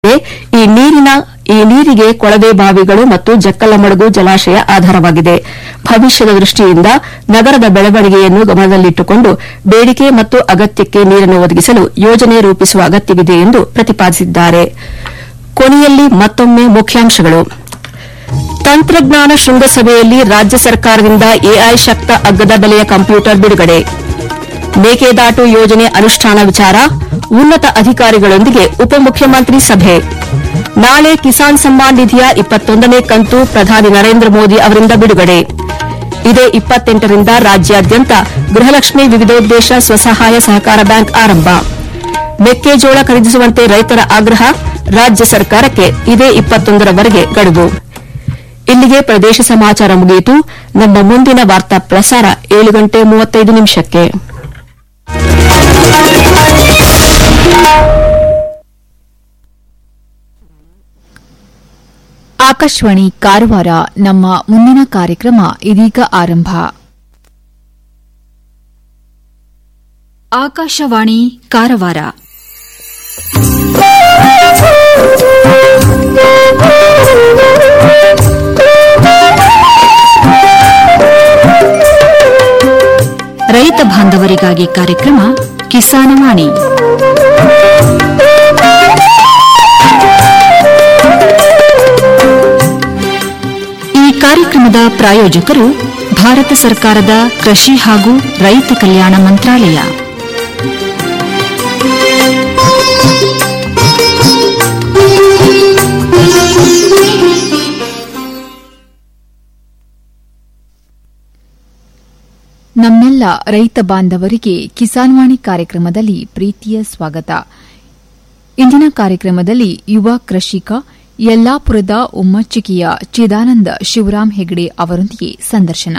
ಅಲ್ಲದೆ ಈ ನೀರಿನ ಈ ನೀರಿಗೆ ಕೊಳವೆ ಬಾವಿಗಳು ಮತ್ತು ಜಕ್ಕಲಮಡುಗು ಜಲಾಶಯ ಆಧಾರವಾಗಿದೆ ಭವಿಷ್ಯದ ದೃಷ್ಟಿಯಿಂದ ನಗರದ ಬೆಳವಣಿಗೆಯನ್ನು ಗಮನದಲ್ಲಿಟ್ಟುಕೊಂಡು ಬೇಡಿಕೆ ಮತ್ತು ಅಗತ್ಯಕ್ಕೆ ನೀರನ್ನು ಒದಗಿಸಲು ಯೋಜನೆ ರೂಪಿಸುವ ಅಗತ್ಯವಿದೆ ಎಂದು ಪ್ರತಿಪಾದಿಸಿದ್ದಾರೆ ಕೊನೆಯಲ್ಲಿ ಮತ್ತೊಮ್ಮೆ ಮುಖ್ಯಾಂಶಗಳು ತಂತ್ರಜ್ಞಾನ ಶೃಂಗಸಭೆಯಲ್ಲಿ ರಾಜ್ಯ ಸರ್ಕಾರದಿಂದ ಎಐ ಶಕ್ತ ಅಗ್ಗದ ಬೆಲೆಯ ಕಂಪ್ಯೂಟರ್ ಬಿಡುಗಡೆ ಮೇಕೆದಾಟು ಯೋಜನೆ ಅನುಷ್ಠಾನ ವಿಚಾರ ಉನ್ನತ ಅಧಿಕಾರಿಗಳೊಂದಿಗೆ ಉಪಮುಖ್ಯಮಂತ್ರಿ ಸಭೆ ನಾಳೆ ಕಿಸಾನ್ ಸಮ್ಮಾನ್ ನಿಧಿಯ ಇಪ್ಪತ್ತೊಂದನೇ ಕಂತು ಪ್ರಧಾನಿ ನರೇಂದ್ರ ಮೋದಿ ಅವರಿಂದ ಬಿಡುಗಡೆ ಇದೇ ಇಪ್ಪತ್ತೆಂಟರಿಂದ ರಾಜ್ಯಾದ್ಯಂತ ಗೃಹಲಕ್ಷ್ಮಿ ವಿವಿಧೋದ್ದೇಶ ಸ್ವಸಹಾಯ ಸಹಕಾರ ಬ್ಯಾಂಕ್ ಆರಂಭ ಮೆಕ್ಕೆಜೋಳ ಖರೀದಿಸುವಂತೆ ರೈತರ ಆಗ್ರಹ ರಾಜ್ಯ ಸರ್ಕಾರಕ್ಕೆ ಇದೇ ಇಪ್ಪತ್ತೊಂದರವರೆಗೆ ಗಡುವು ಇಲ್ಲಿಗೆ ಪ್ರದೇಶ ಸಮಾಚಾರ ಮುಗಿಯಿತು ನಮ್ಮ ಮುಂದಿನ ವಾರ್ತಾ ಪ್ರಸಾರ ಏಳು ಗಂಟೆ ಮೂವತ್ತೈದು ನಿಮಿಷಕ್ಕೆ ಆಕಾಶವಾಣಿ ಕಾರವಾರ ನಮ್ಮ ಮುಂದಿನ ಕಾರ್ಯಕ್ರಮ ಇದೀಗ ಆರಂಭ ಆಕಾಶವಾಣಿ ಕಾರವಾರ ರೈತ ಬಾಂಧವರಿಗಾಗಿ ಕಾರ್ಯಕ್ರಮ ಕಿಸಾನವಾಣಿ ಈ ಕಾರ್ಯಕ್ರಮದ ಪ್ರಾಯೋಜಕರು ಭಾರತ ಸರ್ಕಾರದ ಕೃಷಿ ಹಾಗೂ ರೈತ ಕಲ್ಯಾಣ ಮಂತ್ರಾಲಯ ನಮ್ಮೆಲ್ಲ ರೈತ ಬಾಂಧವರಿಗೆ ಕಿಸಾನ್ವಾಣಿ ಕಾರ್ಯಕ್ರಮದಲ್ಲಿ ಪ್ರೀತಿಯ ಸ್ವಾಗತ ಇಂದಿನ ಕಾರ್ಯಕ್ರಮದಲ್ಲಿ ಯುವ ಕೃಷಿಕ ಯಲ್ಲಾಪುರದ ಉಮ್ಮಚ್ಚಿಕೆಯ ಚಿದಾನಂದ ಶಿವರಾಮ್ ಹೆಗಡೆ ಅವರೊಂದಿಗೆ ಸಂದರ್ಶನ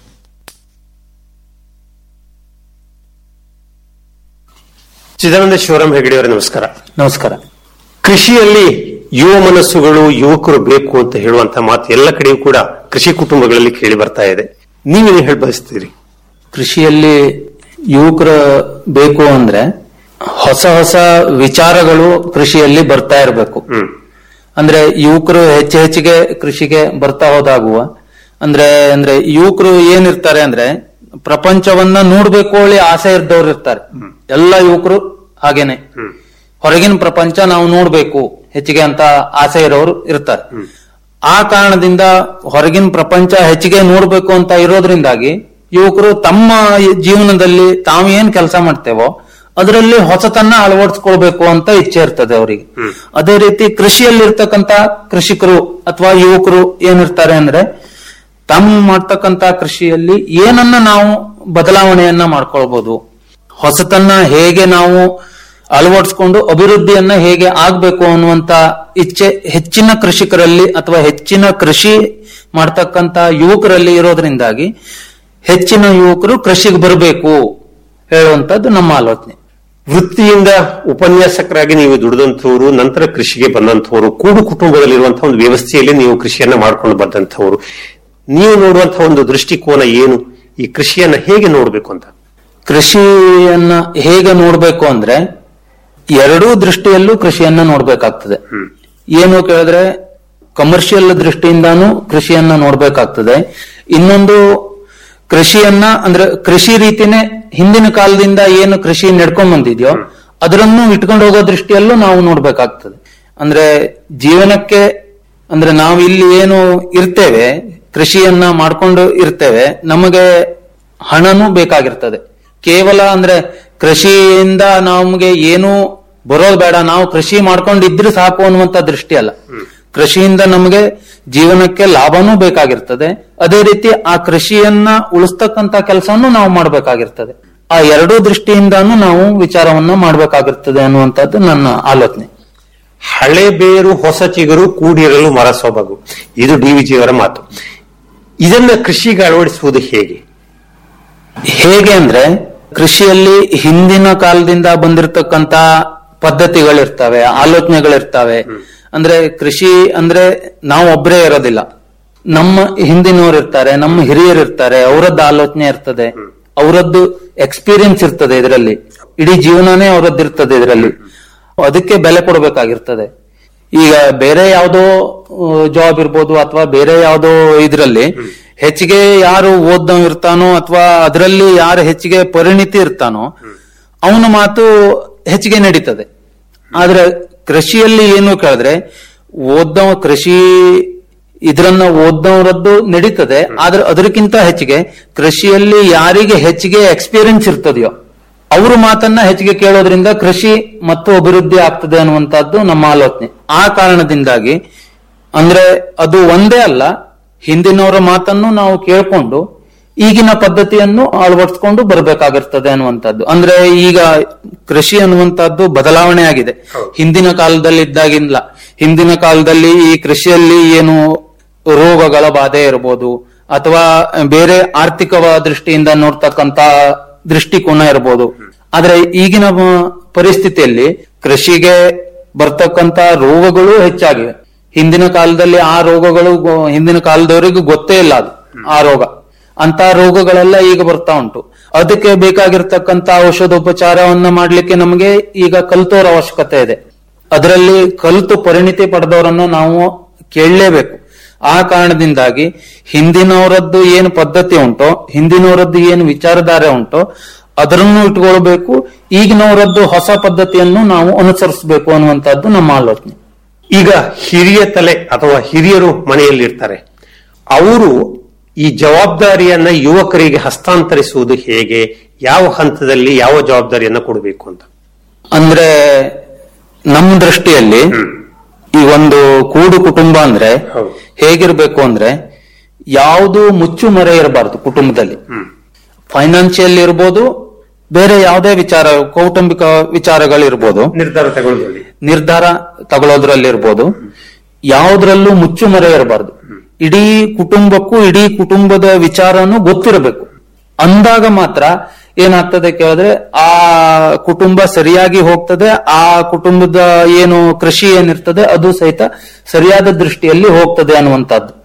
ಚಿದಾನಂದ ಶಿವರಾಮ್ ಹೆಗಡೆ ಅವರೇ ನಮಸ್ಕಾರ ನಮಸ್ಕಾರ ಕೃಷಿಯಲ್ಲಿ ಯುವ ಮನಸ್ಸುಗಳು ಯುವಕರು ಬೇಕು ಅಂತ ಹೇಳುವಂತ ಮಾತು ಎಲ್ಲ ಕಡೆಯೂ ಕೂಡ ಕೃಷಿ ಕುಟುಂಬಗಳಲ್ಲಿ ಕೇಳಿ ಬರ್ತಾ ಇದೆ ನೀವೇನು ಹೇಳಿ ಬಯಸ್ತೀರಿ ಕೃಷಿಯಲ್ಲಿ ಯುವಕರು ಬೇಕು ಅಂದ್ರೆ ಹೊಸ ಹೊಸ ವಿಚಾರಗಳು ಕೃಷಿಯಲ್ಲಿ ಬರ್ತಾ ಇರಬೇಕು ಹ್ಮ್ ಅಂದ್ರೆ ಯುವಕರು ಹೆಚ್ಚು ಹೆಚ್ಚಿಗೆ ಕೃಷಿಗೆ ಬರ್ತಾ ಹೋದಾಗುವ ಅಂದ್ರೆ ಅಂದ್ರೆ ಯುವಕರು ಏನಿರ್ತಾರೆ ಅಂದ್ರೆ ಪ್ರಪಂಚವನ್ನ ನೋಡ್ಬೇಕು ಹೇಳಿ ಆಸೆ ಇದ್ದವ್ರು ಇರ್ತಾರೆ ಎಲ್ಲ ಯುವಕರು ಹಾಗೇನೆ ಹೊರಗಿನ ಪ್ರಪಂಚ ನಾವು ನೋಡ್ಬೇಕು ಹೆಚ್ಚಿಗೆ ಅಂತ ಆಸೆ ಇರೋರು ಇರ್ತಾರೆ ಆ ಕಾರಣದಿಂದ ಹೊರಗಿನ ಪ್ರಪಂಚ ಹೆಚ್ಚಿಗೆ ನೋಡ್ಬೇಕು ಅಂತ ಇರೋದ್ರಿಂದಾಗಿ ಯುವಕರು ತಮ್ಮ ಜೀವನದಲ್ಲಿ ತಾವು ಏನ್ ಕೆಲಸ ಮಾಡ್ತೇವೋ ಅದರಲ್ಲಿ ಹೊಸತನ್ನ ಅಳವಡಿಸ್ಕೊಳ್ಬೇಕು ಅಂತ ಇಚ್ಛೆ ಇರ್ತದೆ ಅವರಿಗೆ ಅದೇ ರೀತಿ ಕೃಷಿಯಲ್ಲಿರ್ತಕ್ಕಂತ ಕೃಷಿಕರು ಅಥವಾ ಯುವಕರು ಏನಿರ್ತಾರೆ ಅಂದ್ರೆ ತಮ್ಮ ಮಾಡ್ತಕ್ಕಂತ ಕೃಷಿಯಲ್ಲಿ ಏನನ್ನ ನಾವು ಬದಲಾವಣೆಯನ್ನ ಮಾಡ್ಕೊಳ್ಬಹುದು ಹೊಸತನ್ನ ಹೇಗೆ ನಾವು ಅಳವಡಿಸ್ಕೊಂಡು ಅಭಿವೃದ್ಧಿಯನ್ನ ಹೇಗೆ ಆಗ್ಬೇಕು ಅನ್ನುವಂತ ಇಚ್ಛೆ ಹೆಚ್ಚಿನ ಕೃಷಿಕರಲ್ಲಿ ಅಥವಾ ಹೆಚ್ಚಿನ ಕೃಷಿ ಮಾಡ್ತಕ್ಕಂತ ಯುವಕರಲ್ಲಿ ಇರೋದ್ರಿಂದಾಗಿ ಹೆಚ್ಚಿನ ಯುವಕರು ಕೃಷಿಗೆ ಬರಬೇಕು ಹೇಳುವಂತದ್ದು ನಮ್ಮ ಆಲೋಚನೆ ವೃತ್ತಿಯಿಂದ ಉಪನ್ಯಾಸಕರಾಗಿ ನೀವು ದುಡಿದಂಥವ್ರು ನಂತರ ಕೃಷಿಗೆ ಬಂದಂಥವ್ರು ಕೂಡು ಕುಟುಂಬದಲ್ಲಿರುವಂತಹ ಒಂದು ವ್ಯವಸ್ಥೆಯಲ್ಲಿ ನೀವು ಕೃಷಿಯನ್ನ ಮಾಡ್ಕೊಂಡು ಬಂದಂಥವ್ರು ನೀವು ನೋಡುವಂತಹ ಒಂದು ದೃಷ್ಟಿಕೋನ ಏನು ಈ ಕೃಷಿಯನ್ನ ಹೇಗೆ ನೋಡ್ಬೇಕು ಅಂತ ಕೃಷಿಯನ್ನ ಹೇಗೆ ನೋಡ್ಬೇಕು ಅಂದ್ರೆ ಎರಡೂ ದೃಷ್ಟಿಯಲ್ಲೂ ಕೃಷಿಯನ್ನ ನೋಡ್ಬೇಕಾಗ್ತದೆ ಏನು ಕೇಳಿದ್ರೆ ಕಮರ್ಷಿಯಲ್ ದೃಷ್ಟಿಯಿಂದಾನು ಕೃಷಿಯನ್ನ ನೋಡ್ಬೇಕಾಗ್ತದೆ ಇನ್ನೊಂದು ಕೃಷಿಯನ್ನ ಅಂದ್ರೆ ಕೃಷಿ ರೀತಿನೇ ಹಿಂದಿನ ಕಾಲದಿಂದ ಏನು ಕೃಷಿ ನಡ್ಕೊಂಡ್ ಬಂದಿದ್ಯೋ ಅದರನ್ನು ಇಟ್ಕೊಂಡು ಹೋಗೋ ದೃಷ್ಟಿಯಲ್ಲೂ ನಾವು ನೋಡ್ಬೇಕಾಗ್ತದೆ ಅಂದ್ರೆ ಜೀವನಕ್ಕೆ ಅಂದ್ರೆ ನಾವು ಇಲ್ಲಿ ಏನು ಇರ್ತೇವೆ ಕೃಷಿಯನ್ನ ಮಾಡ್ಕೊಂಡು ಇರ್ತೇವೆ ನಮಗೆ ಹಣನೂ ಬೇಕಾಗಿರ್ತದೆ ಕೇವಲ ಅಂದ್ರೆ ಕೃಷಿಯಿಂದ ನಮ್ಗೆ ಏನು ಬರೋದು ಬೇಡ ನಾವು ಕೃಷಿ ಮಾಡ್ಕೊಂಡಿದ್ರೆ ಸಾಕು ಅನ್ನುವಂತ ದೃಷ್ಟಿ ಅಲ್ಲ ಕೃಷಿಯಿಂದ ನಮಗೆ ಜೀವನಕ್ಕೆ ಲಾಭನೂ ಬೇಕಾಗಿರ್ತದೆ ಅದೇ ರೀತಿ ಆ ಕೃಷಿಯನ್ನ ಉಳಿಸ್ತಕ್ಕಂತ ಕೆಲಸವನ್ನು ನಾವು ಮಾಡ್ಬೇಕಾಗಿರ್ತದೆ ಆ ಎರಡೂ ದೃಷ್ಟಿಯಿಂದಾನು ನಾವು ವಿಚಾರವನ್ನ ಮಾಡ್ಬೇಕಾಗಿರ್ತದೆ ಅನ್ನುವಂಥದ್ದು ನನ್ನ ಆಲೋಚನೆ ಹಳೆ ಬೇರು ಹೊಸ ಚಿಗುರು ಕೂಡಿರಲು ಮರ ಸೊಬಗು ಇದು ಡಿ ವಿಜಿಯವರ ಮಾತು ಇದನ್ನ ಕೃಷಿಗೆ ಅಳವಡಿಸುವುದು ಹೇಗೆ ಹೇಗೆ ಅಂದ್ರೆ ಕೃಷಿಯಲ್ಲಿ ಹಿಂದಿನ ಕಾಲದಿಂದ ಬಂದಿರತಕ್ಕಂತ ಪದ್ಧತಿಗಳಿರ್ತವೆ ಆಲೋಚನೆಗಳಿರ್ತವೆ ಅಂದ್ರೆ ಕೃಷಿ ಅಂದ್ರೆ ನಾವು ಒಬ್ಬರೇ ಇರೋದಿಲ್ಲ ನಮ್ಮ ಹಿಂದಿನವ್ರು ಇರ್ತಾರೆ ನಮ್ಮ ಹಿರಿಯರು ಇರ್ತಾರೆ ಅವರದ್ದು ಆಲೋಚನೆ ಇರ್ತದೆ ಅವರದ್ದು ಎಕ್ಸ್ಪೀರಿಯನ್ಸ್ ಇರ್ತದೆ ಇದರಲ್ಲಿ ಇಡೀ ಜೀವನನೇ ಅವರದ್ದು ಇರ್ತದೆ ಇದರಲ್ಲಿ ಅದಕ್ಕೆ ಬೆಲೆ ಕೊಡಬೇಕಾಗಿರ್ತದೆ ಈಗ ಬೇರೆ ಯಾವ್ದೋ ಜಾಬ್ ಇರ್ಬೋದು ಅಥವಾ ಬೇರೆ ಯಾವ್ದೋ ಇದ್ರಲ್ಲಿ ಹೆಚ್ಚಿಗೆ ಯಾರು ಓದ್ದವ್ ಇರ್ತಾನೋ ಅಥವಾ ಅದರಲ್ಲಿ ಯಾರು ಹೆಚ್ಚಿಗೆ ಪರಿಣಿತಿ ಇರ್ತಾನೋ ಅವನ ಮಾತು ಹೆಚ್ಚಿಗೆ ನಡೀತದೆ ಆದ್ರೆ ಕೃಷಿಯಲ್ಲಿ ಏನು ಕೇಳಿದ್ರೆ ಓದ್ದವ ಕೃಷಿ ಇದ್ರನ್ನ ಓದ್ದವರದ್ದು ನಡೀತದೆ ಆದ್ರೆ ಅದಕ್ಕಿಂತ ಹೆಚ್ಚಿಗೆ ಕೃಷಿಯಲ್ಲಿ ಯಾರಿಗೆ ಹೆಚ್ಚಿಗೆ ಎಕ್ಸ್ಪೀರಿಯನ್ಸ್ ಇರ್ತದೆಯೋ ಅವ್ರ ಮಾತನ್ನ ಹೆಚ್ಚಿಗೆ ಕೇಳೋದ್ರಿಂದ ಕೃಷಿ ಮತ್ತು ಅಭಿವೃದ್ಧಿ ಆಗ್ತದೆ ಅನ್ನುವಂತಹದ್ದು ನಮ್ಮ ಆಲೋಚನೆ ಆ ಕಾರಣದಿಂದಾಗಿ ಅಂದ್ರೆ ಅದು ಒಂದೇ ಅಲ್ಲ ಹಿಂದಿನವರ ಮಾತನ್ನು ನಾವು ಕೇಳ್ಕೊಂಡು ಈಗಿನ ಪದ್ಧತಿಯನ್ನು ಅಳವಡಿಸ್ಕೊಂಡು ಬರಬೇಕಾಗಿರ್ತದೆ ಅನ್ನುವಂಥದ್ದು ಅಂದ್ರೆ ಈಗ ಕೃಷಿ ಅನ್ನುವಂಥದ್ದು ಬದಲಾವಣೆ ಆಗಿದೆ ಹಿಂದಿನ ಕಾಲದಲ್ಲಿ ಇದ್ದಾಗಿಲ್ಲ ಹಿಂದಿನ ಕಾಲದಲ್ಲಿ ಈ ಕೃಷಿಯಲ್ಲಿ ಏನು ರೋಗಗಳ ಬಾಧೆ ಇರಬಹುದು ಅಥವಾ ಬೇರೆ ಆರ್ಥಿಕ ದೃಷ್ಟಿಯಿಂದ ನೋಡ್ತಕ್ಕಂತ ದೃಷ್ಟಿಕೋನ ಇರಬಹುದು ಆದ್ರೆ ಈಗಿನ ಮ- ಪರಿಸ್ಥಿತಿಯಲ್ಲಿ ಕೃಷಿಗೆ ಬರ್ತಕ್ಕಂತ ರೋಗಗಳು ಹೆಚ್ಚಾಗಿವೆ ಹಿಂದಿನ ಕಾಲದಲ್ಲಿ ಆ ರೋಗಗಳು ಗೊ- ಹಿಂದಿನ ಕಾಲದವರಿಗೂ ಗೊತ್ತೇ ಇಲ್ಲ ಅದು ಆ ರೋಗ ಅಂತ ರೋಗಗಳೆಲ್ಲ ಈಗ ಬರ್ತಾ ಉಂಟು ಅದಕ್ಕೆ ಬೇಕಾಗಿರ್ತಕ್ಕಂತ ಔಷಧೋಪಚಾರವನ್ನ ಮಾಡ್ಲಿಕ್ಕೆ ನಮಗೆ ಈಗ ಕಲ್ತೋರ ಅವಶ್ಯಕತೆ ಇದೆ ಅದರಲ್ಲಿ ಕಲಿತು ಪರಿಣಿತಿ ಪಡೆದವರನ್ನು ನಾವು ಕೇಳಲೇಬೇಕು ಆ ಕಾರಣದಿಂದಾಗಿ ಹಿಂದಿನವರದ್ದು ಏನು ಪದ್ಧತಿ ಉಂಟೋ ಹಿಂದಿನವರದ್ದು ಏನು ವಿಚಾರಧಾರೆ ಉಂಟೋ ಅದರನ್ನು ಇಟ್ಕೊಳ್ಬೇಕು ಈಗಿನವರದ್ದು ಹೊಸ ಪದ್ಧತಿಯನ್ನು ನಾವು ಅನುಸರಿಸಬೇಕು ಅನ್ನುವಂಥದ್ದು ನಮ್ಮ ಆಲೋಚನೆ ಈಗ ಹಿರಿಯ ತಲೆ ಅಥವಾ ಹಿರಿಯರು ಮನೆಯಲ್ಲಿ ಇರ್ತಾರೆ ಅವರು ಈ ಜವಾಬ್ದಾರಿಯನ್ನ ಯುವಕರಿಗೆ ಹಸ್ತಾಂತರಿಸುವುದು ಹೇಗೆ ಯಾವ ಹಂತದಲ್ಲಿ ಯಾವ ಜವಾಬ್ದಾರಿಯನ್ನ ಕೊಡಬೇಕು ಅಂತ ಅಂದ್ರೆ ನಮ್ಮ ದೃಷ್ಟಿಯಲ್ಲಿ ಈ ಒಂದು ಕೂಡು ಕುಟುಂಬ ಅಂದ್ರೆ ಹೌದು. ಹೇಗಿರ್ಬೇಕು ಅಂದ್ರೆ ಯಾವುದು ಮುಚ್ಚು ಮರೆ ಇರಬಾರ್ದು ಕುಟುಂಬದಲ್ಲಿ ಫೈನಾನ್ಷಿಯಲ್ ಇರ್ಬೋದು ಬೇರೆ ಯಾವುದೇ ವಿಚಾರ ಕೌಟುಂಬಿಕ ವಿಚಾರಗಳಿರ್ಬೋದು ನಿರ್ಧಾರ ತಗೊಳ್ಳೋದ್ರಲ್ಲಿ ನಿರ್ಧಾರ ತಗೊಳ್ಳೋದ್ರಲ್ಲಿರ್ಬೋದು ಯಾವುದ್ರಲ್ಲೂ ಮುಚ್ಚುಮರೆ ಇರಬಾರ್ದು ಇಡೀ ಕುಟುಂಬಕ್ಕೂ ಇಡೀ ಕುಟುಂಬದ ವಿಚಾರನು ಗೊತ್ತಿರಬೇಕು ಅಂದಾಗ ಮಾತ್ರ ಏನಾಗ್ತದೆ ಕೇಳಿದ್ರೆ ಆ ಕುಟುಂಬ ಸರಿಯಾಗಿ ಹೋಗ್ತದೆ ಆ ಕುಟುಂಬದ ಏನು ಕೃಷಿ ಏನಿರ್ತದೆ ಅದು ಸಹಿತ ಸರಿಯಾದ ದೃಷ್ಟಿಯಲ್ಲಿ ಹೋಗ್ತದೆ ಅನ್ನುವಂಥದ್ದು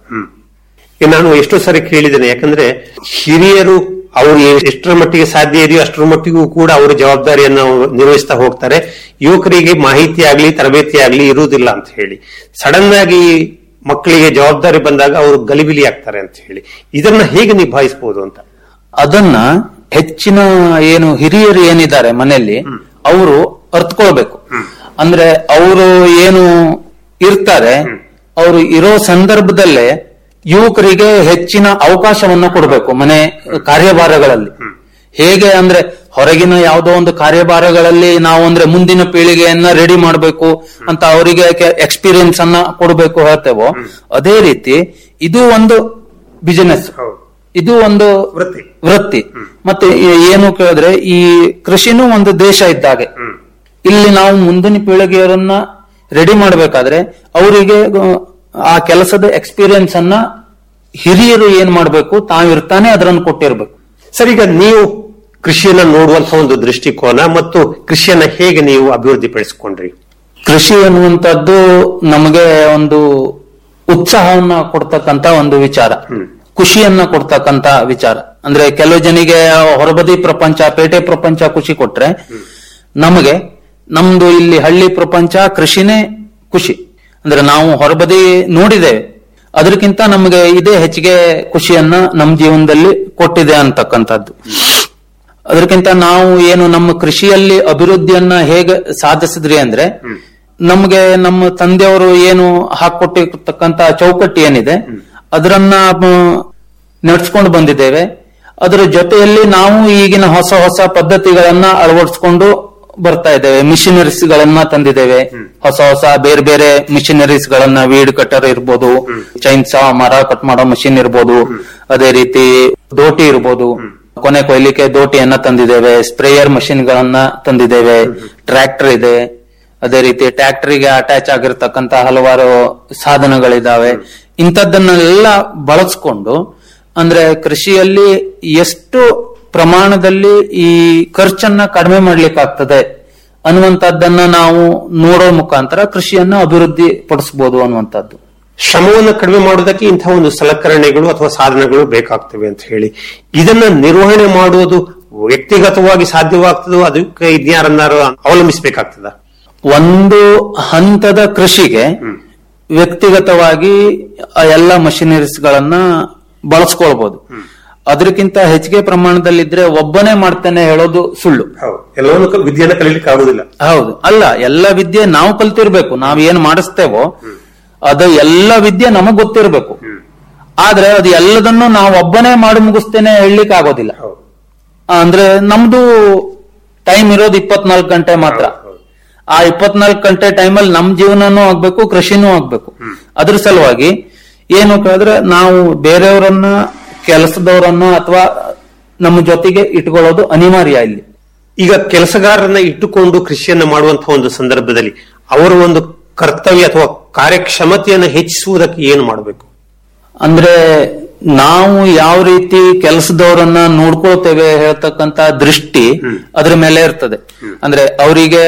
ಈಗ ನಾನು ಎಷ್ಟೋ ಸಾರಿ ಕೇಳಿದ್ದೇನೆ ಯಾಕಂದ್ರೆ ಹಿರಿಯರು ಅವರು ಎಷ್ಟರ ಮಟ್ಟಿಗೆ ಸಾಧ್ಯ ಇದೆಯೋ ಅಷ್ಟರ ಮಟ್ಟಿಗೂ ಕೂಡ ಅವರ ಜವಾಬ್ದಾರಿಯನ್ನು ನಿರ್ವಹಿಸ್ತಾ ಹೋಗ್ತಾರೆ ಯುವಕರಿಗೆ ಮಾಹಿತಿ ಆಗ್ಲಿ ತರಬೇತಿ ಆಗ್ಲಿ ಇರುವುದಿಲ್ಲ ಅಂತ ಹೇಳಿ ಸಡನ್ ಆಗಿ ಮಕ್ಕಳಿಗೆ ಜವಾಬ್ದಾರಿ ಬಂದಾಗ ಅವರು ಗಲಿಬಿಲಿ ಆಗ್ತಾರೆ ಅಂತ ಹೇಳಿ ಇದನ್ನ ಹೇಗೆ ನಿಭಾಯಿಸಬಹುದು ಅಂತ ಅದನ್ನ ಹೆಚ್ಚಿನ ಏನು ಹಿರಿಯರು ಏನಿದ್ದಾರೆ ಮನೆಯಲ್ಲಿ ಅವರು ಅರ್ಥಕೊಳ್ಬೇಕು ಅಂದ್ರೆ ಅವರು ಏನು ಇರ್ತಾರೆ ಅವರು ಇರೋ ಸಂದರ್ಭದಲ್ಲೇ ಯುವಕರಿಗೆ ಹೆಚ್ಚಿನ ಅವಕಾಶವನ್ನ ಕೊಡಬೇಕು ಮನೆ ಕಾರ್ಯಭಾರಗಳಲ್ಲಿ ಹೇಗೆ ಅಂದ್ರೆ ಹೊರಗಿನ ಯಾವುದೋ ಒಂದು ಕಾರ್ಯಭಾರಗಳಲ್ಲಿ ನಾವು ಅಂದ್ರೆ ಮುಂದಿನ ಪೀಳಿಗೆಯನ್ನ ರೆಡಿ ಮಾಡಬೇಕು ಅಂತ ಅವರಿಗೆ ಎಕ್ಸ್ಪೀರಿಯನ್ಸ್ ಅನ್ನ ಕೊಡಬೇಕು ಹೇಳ್ತೇವೋ ಅದೇ ರೀತಿ ಇದು ಒಂದು ಬಿಸಿನೆಸ್ ಹೌದು. ಇದು ಒಂದು ವೃತ್ತಿ. ವೃತ್ತಿ ಮತ್ತೆ ಈ- ಏನು ಕೇಳಿದ್ರೆ ಈ ಕೃಷಿನೂ ಒಂದು ದೇಶ ಇದ್ದಾಗೆ ಇಲ್ಲಿ ನಾವು ಮುಂದಿನ ಪೀಳಿಗೆಯವರನ್ನ ರೆಡಿ ಮಾಡಬೇಕಾದ್ರೆ ಅವರಿಗೆ ಆ ಕೆಲಸದ ಎಕ್ಸ್ಪೀರಿಯನ್ಸ್ ಅನ್ನ ಹಿರಿಯರು ಏನ್ ಮಾಡ್ಬೇಕು ತಾವಿರ್ತಾನೆ ಅದರನ್ನು ಕೊಟ್ಟಿರ್ಬೇಕು ಸರ್ ಈಗ ನೀವು ಕೃಷಿಯನ್ನ ನೋಡುವಂತಹ ಒಂದು ದೃಷ್ಟಿಕೋನ ಮತ್ತು ಕೃಷಿಯನ್ನ ಹೇಗೆ ನೀವು ಅಭಿವೃದ್ಧಿ ಪಡಿಸಿಕೊಂಡ್ರಿ ಕೃಷಿ ಅನ್ನುವಂಥದ್ದು ನಮಗೆ ಒಂದು ಉತ್ಸಾಹವನ್ನ ಕೊಡ್ತಕ್ಕಂತ ಒಂದು ವಿಚಾರ ಖುಷಿಯನ್ನ ಕೊಡ್ತಕ್ಕಂತ ವಿಚಾರ ಅಂದ್ರೆ ಕೆಲವು ಜನಿಗೆ ಹೊರಬದಿ ಪ್ರಪಂಚ ಪೇಟೆ ಪ್ರಪಂಚ ಖುಷಿ ಕೊಟ್ರೆ ನಮಗೆ ನಮ್ದು ಇಲ್ಲಿ ಹಳ್ಳಿ ಪ್ರಪಂಚ ಕೃಷಿನೇ ಖುಷಿ ಅಂದ್ರೆ ನಾವು ಹೊರಬದಿ ನೋಡಿದ್ದೇವೆ ಅದಕ್ಕಿಂತ ನಮಗೆ ಇದೇ ಹೆಚ್ಚಿಗೆ ಖುಷಿಯನ್ನ ನಮ್ಮ ಜೀವನದಲ್ಲಿ ಕೊಟ್ಟಿದೆ ಅಂತಕ್ಕಂಥದ್ದು ಅದಕ್ಕಿಂತ ನಾವು ಏನು ನಮ್ಮ ಕೃಷಿಯಲ್ಲಿ ಅಭಿವೃದ್ಧಿಯನ್ನ ಹೇಗೆ ಸಾಧಿಸಿದ್ರಿ ಅಂದ್ರೆ ನಮಗೆ ನಮ್ಮ ತಂದೆಯವರು ಏನು ಹಾಕೊಟ್ಟಿರ್ತಕ್ಕಂತ ಚೌಕಟ್ಟು ಏನಿದೆ ಅದರನ್ನ ನಡ್ಸ್ಕೊಂಡು ಬಂದಿದ್ದೇವೆ ಅದರ ಜೊತೆಯಲ್ಲಿ ನಾವು ಈಗಿನ ಹೊಸ ಹೊಸ ಪದ್ಧತಿಗಳನ್ನ ಅಳವಡಿಸ್ಕೊಂಡು ಬರ್ತಾ ಇದ್ದೇವೆ ಮಿಷಿನರೀಸ್ ಗಳನ್ನ ತಂದಿದ್ದೇವೆ ಹೊಸ ಹೊಸ ಬೇರೆ ಬೇರೆ ಮಿಷಿನರೀಸ್ ಗಳನ್ನ ವೀಡ್ ಕಟರ್ ಇರ್ಬೋದು ಚೈನ್ಸಾ ಮರ ಕಟ್ ಮಾಡೋ ಮಷಿನ್ ಇರ್ಬೋದು ಅದೇ ರೀತಿ ದೋಟಿ ಇರ್ಬೋದು ಕೊನೆ ಕೊಯ್ಲಿಕ್ಕೆ ದೋಟಿಯನ್ನ ತಂದಿದ್ದೇವೆ ಸ್ಪ್ರೇಯರ್ ಮಷಿನ್ ಗಳನ್ನ ತಂದಿದ್ದೇವೆ ಟ್ರ್ಯಾಕ್ಟರ್ ಇದೆ ಅದೇ ರೀತಿ ಟ್ರ್ಯಾಕ್ಟರ್ಗೆ ಅಟ್ಯಾಚ್ ಆಗಿರ್ತಕ್ಕಂತ ಹಲವಾರು ಸಾಧನಗಳಿದಾವೆ ಇಂಥದ್ದನ್ನೆಲ್ಲ ಬಳಸ್ಕೊಂಡು ಅಂದ್ರೆ ಕೃಷಿಯಲ್ಲಿ ಎಷ್ಟು ಪ್ರಮಾಣದಲ್ಲಿ ಈ ಖರ್ಚನ್ನ ಕಡಿಮೆ ಮಾಡ್ಲಿಕ್ಕಾಗ್ತದೆ ಅನ್ನುವಂಥದ್ದನ್ನ ನಾವು ನೋಡೋ ಮುಖಾಂತರ ಕೃಷಿಯನ್ನ ಅಭಿವೃದ್ಧಿ ಪಡಿಸಬಹುದು ಅನ್ನುವಂಥದ್ದು ಶ್ರಮವನ್ನು ಕಡಿಮೆ ಮಾಡುವುದಕ್ಕೆ ಇಂತಹ ಒಂದು ಸಲಕರಣೆಗಳು ಅಥವಾ ಸಾಧನಗಳು ಬೇಕಾಗ್ತವೆ ಅಂತ ಹೇಳಿ ಇದನ್ನ ನಿರ್ವಹಣೆ ಮಾಡುವುದು ವ್ಯಕ್ತಿಗತವಾಗಿ ಸಾಧ್ಯವಾಗ್ತದೋ ಅದಕ್ಕೆ ಇದ್ಯಾರನ್ನಾರು ಅವಲಂಬಿಸಬೇಕಾಗ್ತದ ಒಂದು ಹಂತದ ಕೃಷಿಗೆ ವ್ಯಕ್ತಿಗತವಾಗಿ ಆ ಎಲ್ಲ ಮಷಿನರೀಸ್ ಗಳನ್ನ ಬಳಸ್ಕೊಳ್ಬಹುದು ಅದಕ್ಕಿಂತ ಹೆಚ್ಚಿಗೆ ಪ್ರಮಾಣದಲ್ಲಿದ್ರೆ ಒಬ್ಬನೇ ಮಾಡ್ತೇನೆ ಹೇಳೋದು ಸುಳ್ಳು ಹೌದು ಎಲ್ಲವನ್ನು ಕ- ವಿದ್ಯೆಯನ್ನ ಕಲೀಲಿಕ್ಕೆ ಆಗುದಿಲ್ಲ ಹೌದು ಅಲ್ಲ ಎಲ್ಲ ವಿದ್ಯೆ ನಾವು ಕಲ್ತಿರ್ಬೇಕು ನಾವ್ ಏನ್ ಮಾಡಿಸ್ತೇವೋ ಅದು ಎಲ್ಲ ವಿದ್ಯೆ ನಮಗ್ ಗೊತ್ತಿರ್ಬೇಕು ಆದ್ರೆ ಅದು ಎಲ್ಲದನ್ನು ನಾವು ಒಬ್ಬನೇ ಮಾಡಿ ಮುಗಿಸ್ತೇನೆ ಹೇಳಲಿಕ್ಕೆ ಆಗೋದಿಲ್ಲ ಹೌದು ಆ, ಅಂದ್ರೆ ನಮ್ದು ಟೈಮ್ ಇರೋದು ಇಪ್ಪತ್ನಾಲ್ಕು ಗಂಟೆ ಮಾತ್ರ ಆ ಇಪ್ಪತ್ನಾಲ್ಕು ಗಂಟೆ ಟೈಮಲ್ಲಿ ನಮ್ ಜೀವನನೂ ಆಗ್ಬೇಕು ಕೃಷಿನೂ ಆಗ್ಬೇಕು ಅದ್ರ ಸಲುವಾಗಿ ಏನು ಕೇಳಿದ್ರೆ ನಾವು ಬೇರೆಯವರನ್ನ ಕೆಲಸದವರನ್ನ ಅಥವಾ ನಮ್ಮ ಜೊತೆಗೆ ಇಟ್ಕೊಳ್ಳೋದು ಅನಿವಾರ್ಯ ಇಲ್ಲಿ ಈಗ ಕೆಲಸಗಾರರನ್ನ ಇಟ್ಟುಕೊಂಡು ಕೃಷಿಯನ್ನ ಮಾಡುವಂತಹ ಒಂದು ಸಂದರ್ಭದಲ್ಲಿ ಅವರ ಒಂದು ಕರ್ತವ್ಯ ಅಥವಾ ಕಾರ್ಯಕ್ಷಮತೆಯನ್ನು ಹೆಚ್ಚಿಸುವುದಕ್ಕೆ ಏನು ಮಾಡಬೇಕು ಅಂದ್ರೆ ನಾವು ಯಾವ ರೀತಿ ಕೆಲಸದವರನ್ನ ನೋಡ್ಕೊಳ್ತೇವೆ ಹೇಳ್ತಕ್ಕಂತ ದೃಷ್ಟಿ ಅದ್ರ ಮೇಲೆ ಇರ್ತದೆ ಅಂದ್ರೆ ಅವರಿಗೆ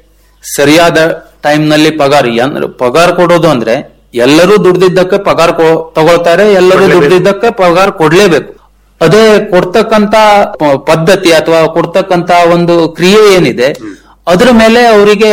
ಸರಿಯಾದ ಟೈಮ್ ನಲ್ಲಿ ಪಗಾರ ಅಂದ್ರೆ ಪಗಾರ ಕೊಡೋದು ಅಂದ್ರೆ ಎಲ್ಲರೂ ದುಡ್ದಿದ್ದಕ್ಕೆ ಪಗಾರ ಕೊ- ತಗೊಳ್ತಾರೆ ಎಲ್ಲರೂ ದುಡ್ದಿದ್ದಕ್ಕೆ ಪಗಾರ ಕೊಡ್ಲೇಬೇಕು ಅದೇ ಕೊಡ್ತಕ್ಕಂತ ಪ- ಪದ್ಧತಿ ಅಥವಾ ಕೊಡ್ತಕ್ಕಂತ ಒಂದು ಕ್ರಿಯೆ ಏನಿದೆ ಅದ್ರ ಮೇಲೆ ಅವರಿಗೆ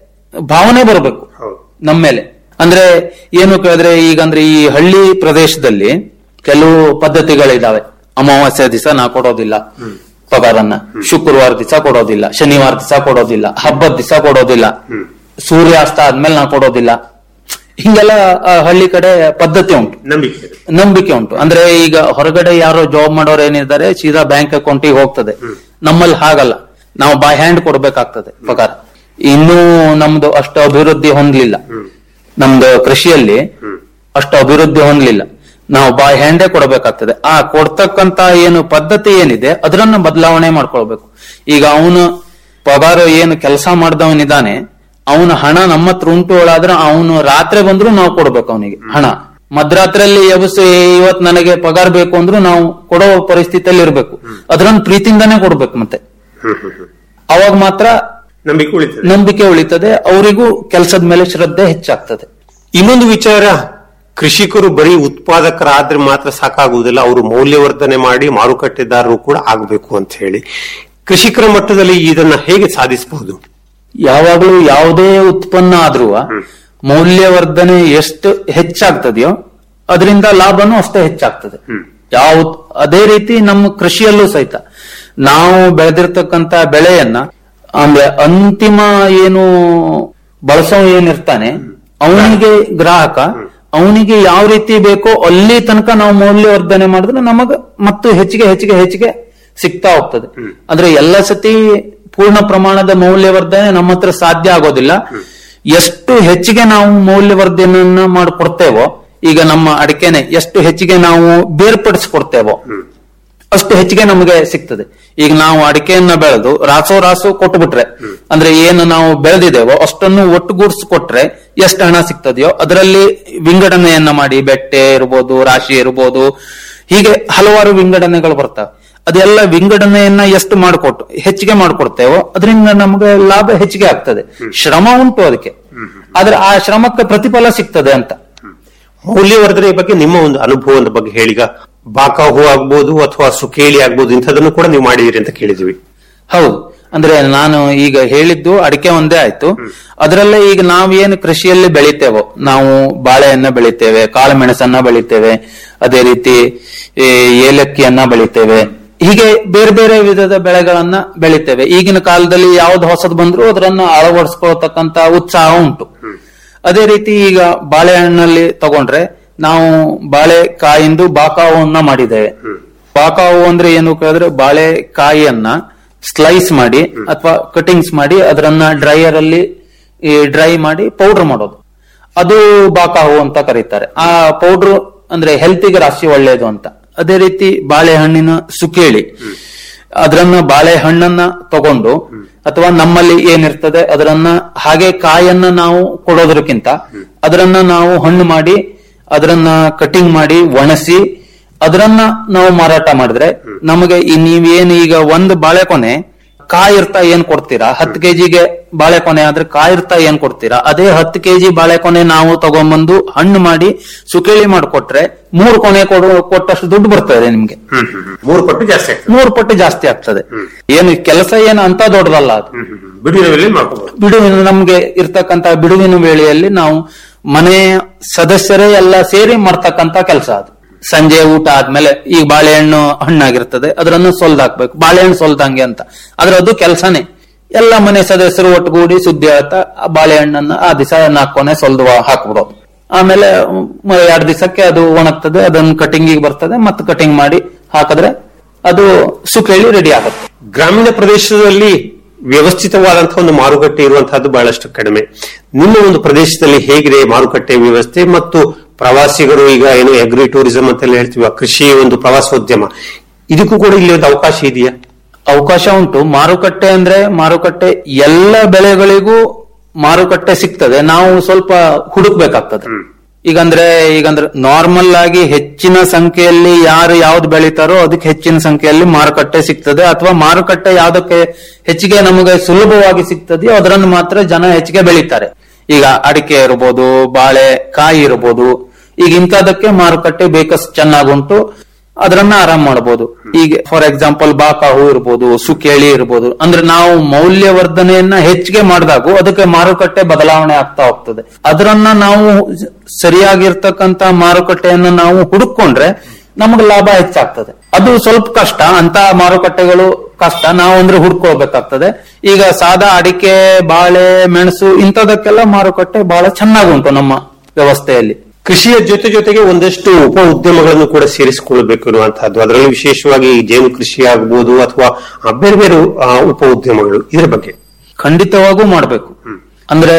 ಭಾವನೆ ಬರಬೇಕು ಹೌದು ನಮ್ಮ ಮೇಲೆ ಅಂದ್ರೆ ಏನು ಕೇಳಿದ್ರೆ ಈಗ ಅಂದ್ರೆ ಈ ಹಳ್ಳಿ ಪ್ರದೇಶದಲ್ಲಿ ಕೆಲವು ಪದ್ಧತಿಗಳಿದಾವೆ ಅಮಾವಾಸ್ಯ ದಿವಸ ನಾ ಕೊಡೋದಿಲ್ಲ ಪಗಾರನ್ನ ಶುಕ್ರವಾರ ದಿವಸ ಕೊಡೋದಿಲ್ಲ ಶನಿವಾರ ದಿವಸ ಕೊಡೋದಿಲ್ಲ ಹಬ್ಬದ ದಿವಸ ಕೊಡೋದಿಲ್ಲ ಸೂರ್ಯಾಸ್ತ ಆದ್ಮೇಲೆ ನಾ ಕೊಡೋದಿಲ್ಲ ಹಿಂಗೆಲ್ಲ ಆ, ಹಳ್ಳಿ ಕಡೆ ಪದ್ಧತಿ ಉಂಟು ನಂಬಿಕೆ ಇದೆ. ನಂಬಿಕೆ ಉಂಟು ಅಂದ್ರೆ ಈಗ ಹೊರಗಡೆ ಯಾರೋ ಜಾಬ್ ಮಾಡೋರು ಏನಿದ್ದಾರೆ ಸೀದಾ ಬ್ಯಾಂಕ್ ಅಕೌಂಟಿಗೆ ಹೋಗ್ತದೆ ನಮ್ಮಲ್ಲಿ ಹಾಗಲ್ಲ ನಾವು ಬೈ ಹ್ಯಾಂಡ್ ಕೊಡ್ಬೇಕಾಗ್ತದೆ ಪಗಾರ ಇನ್ನೂ ನಮ್ದು ಅಷ್ಟು ಅಭಿವೃದ್ಧಿ ಹೊಂದಲಿಲ್ಲ ನಮ್ದು ಕೃಷಿಯಲ್ಲಿ ಅಷ್ಟು ಅಭಿವೃದ್ಧಿ ಹೊಂದಲಿಲ್ಲ ನಾವು ಬೈ ಹ್ಯಾಂಡೇ ಕೊಡಬೇಕಾಗ್ತದೆ ಆ ಕೊಡ್ತಕ್ಕಂತ ಏನು ಪದ್ಧತಿ ಏನಿದೆ ಅದರನ್ನ ಬದಲಾವಣೆ ಮಾಡ್ಕೊಳ್ಬೇಕು ಈಗ ಅವನು ಪಗಾರ ಏನು ಕೆಲಸ ಮಾಡಿದವನಿದ್ದಾನೆ ಅವನ ಹಣ ನಮ್ಮ ಹತ್ರ ಉಂಟು ಹೇಳಾದ್ರೆ ಅವನು ರಾತ್ರಿ ಬಂದ್ರು ನಾವು ಕೊಡ್ಬೇಕು ಅವನಿಗೆ ಹಣ ಮಧ್ಯರಾತ್ರಿಯಲ್ಲಿ ಎಬಸು ಇವತ್ ನನಗೆ ಪಗಾರ ಬೇಕು ಅಂದ್ರೂ ನಾವು ಕೊಡೋ ಪರಿಸ್ಥಿತಿಯಲ್ಲಿ ಇರ್ಬೇಕು ಅದ್ರನ್ನ ಪ್ರೀತಿಯಿಂದಾನೇ ಕೊಡ್ಬೇಕು ಮತ್ತೆ ಅವಾಗ ಮಾತ್ರ ನಂಬಿಕೆ ಉಳಿತದೆ ನಂಬಿಕೆ ಉಳಿತದೆ ಅವರಿಗೂ ಕೆಲಸದ ಮೇಲೆ ಶ್ರದ್ಧೆ ಹೆಚ್ಚಾಗ್ತದೆ ಇನ್ನೊಂದು ವಿಚಾರ ಕೃಷಿಕರು ಬರೀ ಉತ್ಪಾದಕರಾದ್ರೆ ಮಾತ್ರ ಸಾಕಾಗುವುದಿಲ್ಲ ಅವರು ಮೌಲ್ಯವರ್ಧನೆ ಮಾಡಿ ಮಾರುಕಟ್ಟೆದಾರರು ಕೂಡ ಆಗಬೇಕು ಅಂತ ಹೇಳಿ ಕೃಷಿಕರ ಮಟ್ಟದಲ್ಲಿ ಇದನ್ನ ಹೇಗೆ ಸಾಧಿಸಬಹುದು ಯಾವಾಗಲೂ ಯಾವುದೇ ಉತ್ಪನ್ನ ಆದ್ರೂ ಮೌಲ್ಯವರ್ಧನೆ ಎಷ್ಟು ಹೆಚ್ಚಾಗ್ತದೆಯೋ ಅದರಿಂದ ಲಾಭನೂ ಅಷ್ಟೇ ಹೆಚ್ಚಾಗ್ತದೆ ಯಾವ ಉತ್- ಅದೇ ರೀತಿ ನಮ್ಮ ಕೃಷಿಯಲ್ಲೂ ಸಹಿತ ನಾವು ಬೆಳೆದಿರ್ತಕ್ಕಂತ ಬೆಳೆಯನ್ನ ಅಂದ್ರೆ ಅಂತಿಮ ಏನು ಬಳಸೋ ಏನಿರ್ತಾನೆ ಅವನಿಗೆ ಗ್ರಾಹಕ ಅವನಿಗೆ ಯಾವ ರೀತಿ ಬೇಕೋ ಅಲ್ಲಿ ತನಕ ನಾವು ಮೌಲ್ಯವರ್ಧನೆ ಮಾಡಿದ್ರೆ ನಮಗ ಮತ್ತು ಹೆಚ್ಚಿಗೆ ಹೆಚ್ಚಿಗೆ ಹೆಚ್ಚಿಗೆ ಸಿಗ್ತಾ ಹೋಗ್ತದೆ ಅಂದ್ರೆ ಎಲ್ಲ ಸತಿ ಪೂರ್ಣ ಪ್ರಮಾಣದ ಮೌಲ್ಯವರ್ಧನೆ ನಮ್ಮ ಹತ್ರ ಸಾಧ್ಯ ಆಗೋದಿಲ್ಲ ಎಷ್ಟು ಹೆಚ್ಚಿಗೆ ನಾವು ಮೌಲ್ಯವರ್ಧನೆಯನ್ನ ಮಾಡಿಕೊಡ್ತೇವೋ ಈಗ ನಮ್ಮ ಅಡಿಕೆನೆ ಎಷ್ಟು ಹೆಚ್ಚಿಗೆ ನಾವು ಬೇರ್ಪಡಿಸ್ಕೊಡ್ತೇವೋ ಅಷ್ಟು ಹೆಚ್ಚಿಗೆ ನಮಗೆ ಸಿಗ್ತದೆ ಈಗ ನಾವು ಅಡಿಕೆಯನ್ನ ಬೆಳೆದು ರಾಸೋ ರಾಸು ಕೊಟ್ಬಿಟ್ರೆ ಅಂದ್ರೆ ಏನು ನಾವು ಬೆಳೆದಿದ್ದೇವೋ ಅಷ್ಟನ್ನು ಒಟ್ಟುಗೂಡಿಸಿ ಕೊಟ್ರೆ ಎಷ್ಟು ಹಣ ಸಿಗ್ತದೆಯೋ ಅದರಲ್ಲಿ ವಿಂಗಡಣೆಯನ್ನ ಮಾಡಿ ಬೆಟ್ಟೆ ಇರ್ಬೋದು ರಾಶಿ ಇರ್ಬೋದು ಹೀಗೆ ಹಲವಾರು ವಿಂಗಡಣೆಗಳು ಬರ್ತವೆ ಅದೆಲ್ಲ ವಿಂಗಡಣೆಯನ್ನ ಎಷ್ಟು ಮಾಡಿಕೊಟ್ಟು ಹೆಚ್ಚಿಗೆ ಮಾಡಿಕೊಡ್ತೇವೋ ಅದರಿಂದ ನಮಗೆ ಲಾಭ ಹೆಚ್ಚಿಗೆ ಆಗ್ತದೆ ಶ್ರಮ ಉಂಟು ಅದಕ್ಕೆ ಆದ್ರೆ ಆ ಶ್ರಮಕ್ಕೆ ಪ್ರತಿಫಲ ಸಿಗ್ತದೆ ಅಂತ ಮೌಲ್ಯವರ್ಧನೆ ಬಗ್ಗೆ ನಿಮ್ಮ ಒಂದು ಅನುಭವದ ಬಗ್ಗೆ ಹೇಳಿಗ ಬಾಕಾಹು ಆಗ್ಬೋದು ಅಥವಾ ಸುಕೇಳಿ ಆಗ್ಬೋದು ಇಂಥದನ್ನು ಕೂಡ ನೀವು ಮಾಡಿದಿರಿ ಅಂತ ಕೇಳಿದ್ವಿ ಹೌದು ಅಂದ್ರೆ ನಾನು ಈಗ ಹೇಳಿದ್ದು ಅಡಿಕೆ ಒಂದೇ ಆಯ್ತು ಅದರಲ್ಲೇ ಈಗ ನಾವೇನು ಕೃಷಿಯಲ್ಲಿ ಬೆಳಿತೇವೋ ನಾವು ಬಾಳೆಯನ್ನ ಬೆಳಿತೇವೆ ಕಾಳು ಮೆಣಸನ್ನ ಬೆಳಿತೇವೆ ಅದೇ ರೀತಿ ಈ ಏಲಕ್ಕಿಯನ್ನ ಬೆಳಿತೇವೆ ಹೀಗೆ ಬೇರೆ ಬೇರೆ ವಿಧದ ಬೆಳೆಗಳನ್ನ ಬೆಳಿತೇವೆ ಈಗಿನ ಕಾಲದಲ್ಲಿ ಯಾವ್ದು ಹೊಸದು ಬಂದ್ರು ಅದರನ್ನ ಅಳವಡಿಸ್ಕೊಳ್ತಕ್ಕಂತ ಉತ್ಸಾಹ ಉಂಟು ಅದೇ ರೀತಿ ಈಗ ಬಾಳೆಹಣ್ಣಲ್ಲಿ ತಗೊಂಡ್ರೆ ನಾವು ಬಾಳೆಕಾಯಿಂದು ಬಾಕಾವನ್ನ ಮಾಡಿದ್ದೇವೆ ಬಾಕಾವು ಅಂದ್ರೆ ಏನು ಕೇಳಿದ್ರೆ ಬಾಳೆಕಾಯಿಯನ್ನ ಸ್ಲೈಸ್ ಮಾಡಿ ಅಥವಾ ಕಟಿಂಗ್ಸ್ ಮಾಡಿ ಅದರನ್ನ ಡ್ರೈಯರ್ ಅಲ್ಲಿ ಡ್ರೈ ಮಾಡಿ ಪೌಡರ್ ಮಾಡೋದು ಅದು ಬಾಕಾವು ಅಂತ ಕರೀತಾರೆ ಆ ಪೌಡರ್ ಅಂದ್ರೆ ಹೆಲ್ತಿಗೆ ರಾಶಿ ಒಳ್ಳೆಯದು ಅಂತ ಅದೇ ರೀತಿ ಬಾಳೆಹಣ್ಣಿನ ಸುಕೇಳಿ ಅದರನ್ನ ಬಾಳೆಹಣ್ಣನ್ನ ತಗೊಂಡು ಅಥವಾ ನಮ್ಮಲ್ಲಿ ಏನಿರ್ತದೆ ಅದರನ್ನ ಹಾಗೆ ಕಾಯನ್ನ ನಾವು ಕೊಡೋದಕ್ಕಿಂತ ಅದರನ್ನ ನಾವು ಹಣ್ಣು ಮಾಡಿ ಅದರನ್ನ ಕಟಿಂಗ್ ಮಾಡಿ ಒಣಸಿ ಅದರನ್ನ ನಾವು ಮಾರಾಟ ಮಾಡಿದ್ರೆ ನಮಗೆ ಈ ನೀವೇನು ಈಗ ಒಂದು ಬಾಳೆಕೊನೆ ಕಾಯಿ ಇರ್ತಾ ಏನ್ ಕೊಡ್ತೀರಾ ಹತ್ತು ಕೆಜಿಗೆ ಬಾಳೆಕೊನೆ ಆದ್ರೆ ಕಾಯಿ ಇರ್ತಾ ಏನ್ ಕೊಡ್ತೀರಾ ಅದೇ ಹತ್ತು ಕೆಜಿ ಬಾಳೆಕೊನೆ ನಾವು ತಗೊಂಬಂದು ಹಣ್ಣು ಮಾಡಿ ಸುಕೇಳಿ ಮಾಡಿಕೊಟ್ರೆ ಮೂರು ಕೊನೆ ಕೊಡು ಕೊಟ್ಟಷ್ಟು ದುಡ್ಡು ಬರ್ತದೆ ನಿಮ್ಗೆ ಹ್ಮ್ ಹ್ಮ್ ಹ್ಮ್. ಮೂರು ಪಟ್ಟು ಜಾಸ್ತಿ ಆಗ್ತದೆ ಮೂರು ಪಟ್ಟು ಜಾಸ್ತಿ ಆಗ್ತದೆ ಏನು ಕೆಲಸ ಏನು ಅಂತ ದೊಡ್ಡದಲ್ಲ ಅದು ಹ್ಮ್ ಹ್ಮ್ ಹ್ಮ್. ಬಿಡುವಿನಲ್ಲಿ ಮಾಡ್ಕೋಬಹುದು ಬಿಡುವಿನ ನಮ್ಗೆ ಇರ್ತಕ್ಕಂತ ಬಿಡುವಿನ ವೇಳೆಯಲ್ಲಿ ನಾವು ಮನೆ ಸದಸ್ಯರೇ ಎಲ್ಲ ಸೇರಿ ಮಾಡ್ತಕ್ಕಂತ ಕೆಲಸ ಅದು ಸಂಜೆ ಊಟ ಆದ್ಮೇಲೆ ಈಗ ಬಾಳೆಹಣ್ಣು ಹಣ್ಣಾಗಿರ್ತದೆ ಅದರನ್ನು ಸೊಲ್ದಾಕ್ಬೇಕು ಬಾಳೆಹಣ್ಣು ಸೊಲ್ದಂಗೆ ಅಂತ ಆದ್ರೆ ಅದು ಕೆಲಸನೇ ಎಲ್ಲ ಮನೆ ಸದಸ್ಯರು ಒಟ್ಟುಗೂಡಿ ಸುದ್ದಿ ಹೇಳ್ತಾ ಆ ಬಾಳೆಹಣ್ಣನ್ನ ಆ ದಿವಸ ನಾಲ್ಕೊನೆ ಸೊಲ್ದು ಹಾಕ್ಬಿಡೋದು ಆಮೇಲೆ ಎರಡು ದಿವಸಕ್ಕೆ ಅದು ಒಣಗ್ತದೆ ಅದನ್ನು ಕಟಿಂಗಿಗೆ ಬರ್ತದೆ ಮತ್ತೆ ಕಟಿಂಗ್ ಮಾಡಿ ಹಾಕಿದ್ರೆ ಅದು ಸುಕೇಳಿ ರೆಡಿ ಆಗುತ್ತೆ ಗ್ರಾಮೀಣ ಪ್ರದೇಶದಲ್ಲಿ ವ್ಯವಸ್ಥಿತವಾದಂತಹ ಒಂದು ಮಾರುಕಟ್ಟೆ ಇರುವಂತಹದ್ದು ಬಹಳಷ್ಟು ಕಡಿಮೆ ನಿಮ್ಮ ಒಂದು ಪ್ರದೇಶದಲ್ಲಿ ಹೇಗಿದೆ ಮಾರುಕಟ್ಟೆ ವ್ಯವಸ್ಥೆ ಮತ್ತು ಪ್ರವಾಸಿಗರು ಈಗ ಏನು ಅಗ್ರಿ ಟೂರಿಸಂ ಅಂತೆಲ್ಲ ಹೇಳ್ತೀವಿ ಆ ಕೃಷಿ ಒಂದು ಪ್ರವಾಸೋದ್ಯಮ ಇದಕ್ಕೂ ಕೂಡ ಇಲ್ಲಿ ಒಂದು ಅವಕಾಶ ಇದೆಯಾ ಅವಕಾಶ ಉಂಟು ಮಾರುಕಟ್ಟೆ ಅಂದ್ರೆ ಮಾರುಕಟ್ಟೆ ಎಲ್ಲ ಬೆಳೆಗಳಿಗೂ ಮಾರುಕಟ್ಟೆ ಸಿಗ್ತದೆ ನಾವು ಸ್ವಲ್ಪ ಹುಡುಕ್ಬೇಕಾಗ್ತದೆ ಈಗಂದ್ರೆ ಈಗಂದ್ರೆ ನಾರ್ಮಲ್ ಆಗಿ ಹೆಚ್ಚಿನ ಸಂಖ್ಯೆಯಲ್ಲಿ ಯಾರು ಯಾವ್ದು ಬೆಳಿತಾರೋ ಅದಕ್ಕೆ ಹೆಚ್ಚಿನ ಸಂಖ್ಯೆಯಲ್ಲಿ ಮಾರುಕಟ್ಟೆ ಸಿಗ್ತದೆ ಅಥವಾ ಮಾರುಕಟ್ಟೆ ಯಾವ್ದಕ್ಕೆ ಹೆಚ್ಚಿಗೆ ನಮಗೆ ಸುಲಭವಾಗಿ ಸಿಗ್ತದೆಯೋ ಅದರನ್ನು ಮಾತ್ರ ಜನ ಹೆಚ್ಚಿಗೆ ಬೆಳಿತಾರೆ ಈಗ ಅಡಿಕೆ ಇರ್ಬೋದು ಬಾಳೆ ಕಾಯಿ ಇರ್ಬೋದು ಈಗ ಇಂಥದಕ್ಕೆ ಮಾರುಕಟ್ಟೆ ಬೇಕಷ್ಟು ಚೆನ್ನಾಗುಂಟು ಅದರನ್ನ ಆರಾಮ್ ಮಾಡಬಹುದು ಈಗ ಫಾರ್ ಎಕ್ಸಾಂಪಲ್ ಬಾಕ ಹೂ ಇರ್ಬೋದು ಸುಕೇಳಿ ಇರ್ಬೋದು ಅಂದ್ರೆ ನಾವು ಮೌಲ್ಯವರ್ಧನೆಯನ್ನ ಹೆಚ್ಚಿಗೆ ಮಾಡಿದಾಗ ಅದಕ್ಕೆ ಮಾರುಕಟ್ಟೆ ಬದಲಾವಣೆ ಆಗ್ತಾ ಹೋಗ್ತದೆ ಅದರನ್ನ ನಾವು ಸರಿಯಾಗಿರ್ತಕ್ಕಂತ ಮಾರುಕಟ್ಟೆಯನ್ನ ನಾವು ಹುಡುಕೊಂಡ್ರೆ ನಮಗೆ ಲಾಭ ಹೆಚ್ಚಾಗ್ತದೆ ಅದು ಸ್ವಲ್ಪ ಕಷ್ಟ ಅಂತ ಮಾರುಕಟ್ಟೆಗಳು ಕಷ್ಟ ನಾವು ಅಂದ್ರೆ ಹುಡ್ಕೊಳ್ಬೇಕಾಗ್ತದೆ ಈಗ ಸಾದಾ ಅಡಿಕೆ ಬಾಳೆ ಮೆಣಸು ಇಂಥದಕ್ಕೆಲ್ಲ ಮಾರುಕಟ್ಟೆ ಬಹಳ ಚೆನ್ನಾಗುಂಟು ನಮ್ಮ ವ್ಯವಸ್ಥೆಯಲ್ಲಿ ಕೃಷಿಯ ಜೊತೆ ಜೊತೆಗೆ ಒಂದಷ್ಟು ಉಪ ಉದ್ಯಮಗಳನ್ನು ಕೂಡ ಸೇರಿಸಿಕೊಳ್ಳಬೇಕು ಅನ್ನುವಂತಹದ್ದು ಅದರಲ್ಲಿ ವಿಶೇಷವಾಗಿ ಈ ಜೇನು ಕೃಷಿ ಆಗಬಹುದು ಅಥವಾ ಆ, ಬೇರೆ ಬೇರೆ ಆ, ಉಪ ಉದ್ಯಮಗಳು ಇದರ ಬಗ್ಗೆ ಖಂಡಿತವಾಗೂ ಮಾಡಬೇಕು ಅಂದ್ರೆ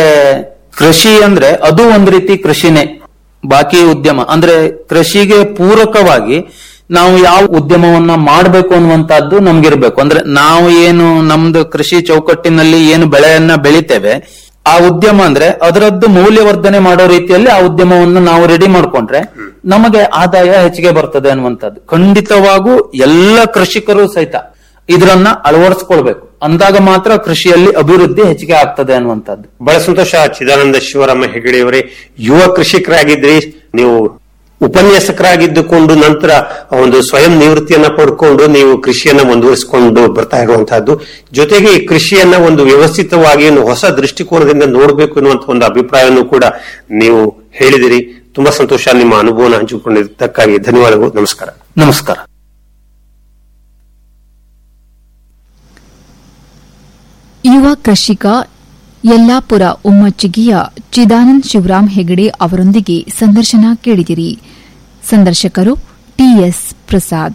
ಕೃಷಿ ಅಂದ್ರೆ ಅದು ಒಂದ್ ರೀತಿ ಕೃಷಿನೇ ಬಾಕಿ ಉದ್ಯಮ ಅಂದ್ರೆ ಕೃಷಿಗೆ ಪೂರಕವಾಗಿ ನಾವು ಯಾವ ಉದ್ಯಮವನ್ನ ಮಾಡಬೇಕು ಅನ್ನುವಂತಹದ್ದು ನಮ್ಗಿರ್ಬೇಕು ಅಂದ್ರೆ ನಾವು ಏನು ನಮ್ದು ಕೃಷಿ ಚೌಕಟ್ಟಿನಲ್ಲಿ ಏನು ಬೆಳೆಯನ್ನ ಬೆಳಿತೇವೆ ಆ ಉದ್ಯಮ ಅಂದ್ರೆ ಅದರದ್ದು ಮೌಲ್ಯವರ್ಧನೆ ಮಾಡೋ ರೀತಿಯಲ್ಲಿ ಆ ಉದ್ಯಮವನ್ನು ನಾವು ರೆಡಿ ಮಾಡ್ಕೊಂಡ್ರೆ ನಮಗೆ ಆದಾಯ ಹೆಚ್ಚಿಗೆ ಬರ್ತದೆ ಅನ್ನುವಂಥದ್ದು ಖಂಡಿತವಾಗೂ ಎಲ್ಲ ಕೃಷಿಕರು ಸಹಿತ ಇದರನ್ನ ಅಳವಡಿಸ್ಕೊಳ್ಬೇಕು ಅಂದಾಗ ಮಾತ್ರ ಕೃಷಿಯಲ್ಲಿ ಅಭಿವೃದ್ಧಿ ಹೆಚ್ಚಿಗೆ ಆಗ್ತದೆ ಅನ್ನುವಂಥದ್ದು ಬಹಳ ಸಂತೋಷ ಚಿದಾನಂದ ಶಿವರಾಮ ಹೆಗಡೆಯವರೇ ಯುವ ಕೃಷಿಕರಾಗಿದ್ರಿ ನೀವು ಉಪನ್ಯಾಸಕರಾಗಿದ್ದುಕೊಂಡು ನಂತರ ಒಂದು ಸ್ವಯಂ ನಿವೃತ್ತಿಯನ್ನ ಪಡ್ಕೊಂಡು ನೀವು ಕೃಷಿಯನ್ನ ಮುಂದುವರಿಸಿಕೊಂಡು ಬರ್ತಾ ಇರುವಂತಹದ್ದು ಜೊತೆಗೆ ಈ ಕೃಷಿಯನ್ನ ಒಂದು ವ್ಯವಸ್ಥಿತವಾಗಿ ಒಂದು ಹೊಸ ದೃಷ್ಟಿಕೋನದಿಂದ ನೋಡಬೇಕು ಎನ್ನುವಂತ ಒಂದು ಅಭಿಪ್ರಾಯವನ್ನು ಕೂಡ ನೀವು ಹೇಳಿದಿರಿ ತುಂಬಾ ಸಂತೋಷ ನಿಮ್ಮ ಅನುಭವನ ಹಂಚಿಕೊಂಡಿದ್ದಕ್ಕಾಗಿ ಧನ್ಯವಾದಗಳು ನಮಸ್ಕಾರ ನಮಸ್ಕಾರ ಯುವ ಕೃಷಿಕ ಯಲ್ಲಾಪುರ ಉಮ್ಮಚ್ಚಿಗಿಯ ಚಿದಾನಂದ್ ಶಿವರಾಮ್ ಹೆಗಡೆ ಅವರೊಂದಿಗೆ ಸಂದರ್ಶನ ಕೇಳಿದಿರಿ ಸಂದರ್ಶಕರು ಟಿಎಸ್ ಪ್ರಸಾದ್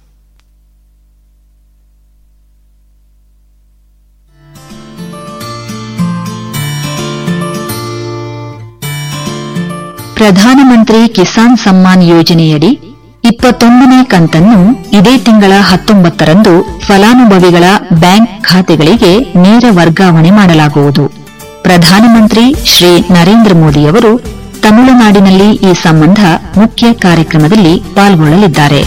ಪ್ರಧಾನಮಂತ್ರಿ ಕಿಸಾನ್ ಸಮ್ಮಾನ್ ಯೋಜನೆಯಡಿ ಇಪ್ಪತ್ತೊಂದನೇ ಕಂತನ್ನು ಇದೇ ತಿಂಗಳ ಹತ್ತೊಂಬತ್ತರಂದು ಫಲಾನುಭವಿಗಳ ಬ್ಯಾಂಕ್ ಖಾತೆಗಳಿಗೆ ನೇರ ವರ್ಗಾವಣೆ ಮಾಡಲಾಗುವುದು ಪ್ರಧಾನಮಂತ್ರಿ ಶ್ರೀ ನರೇಂದ್ರ ಮೋದಿಯವರು ತಮಿಳುನಾಡಿನಲ್ಲಿ ಈ ಸಂಬಂಧ ಮುಖ್ಯ ಕಾರ್ಯಕ್ರಮದಲ್ಲಿ ಪಾಲ್ಗೊಳ್ಳಲಿದ್ದಾರೆ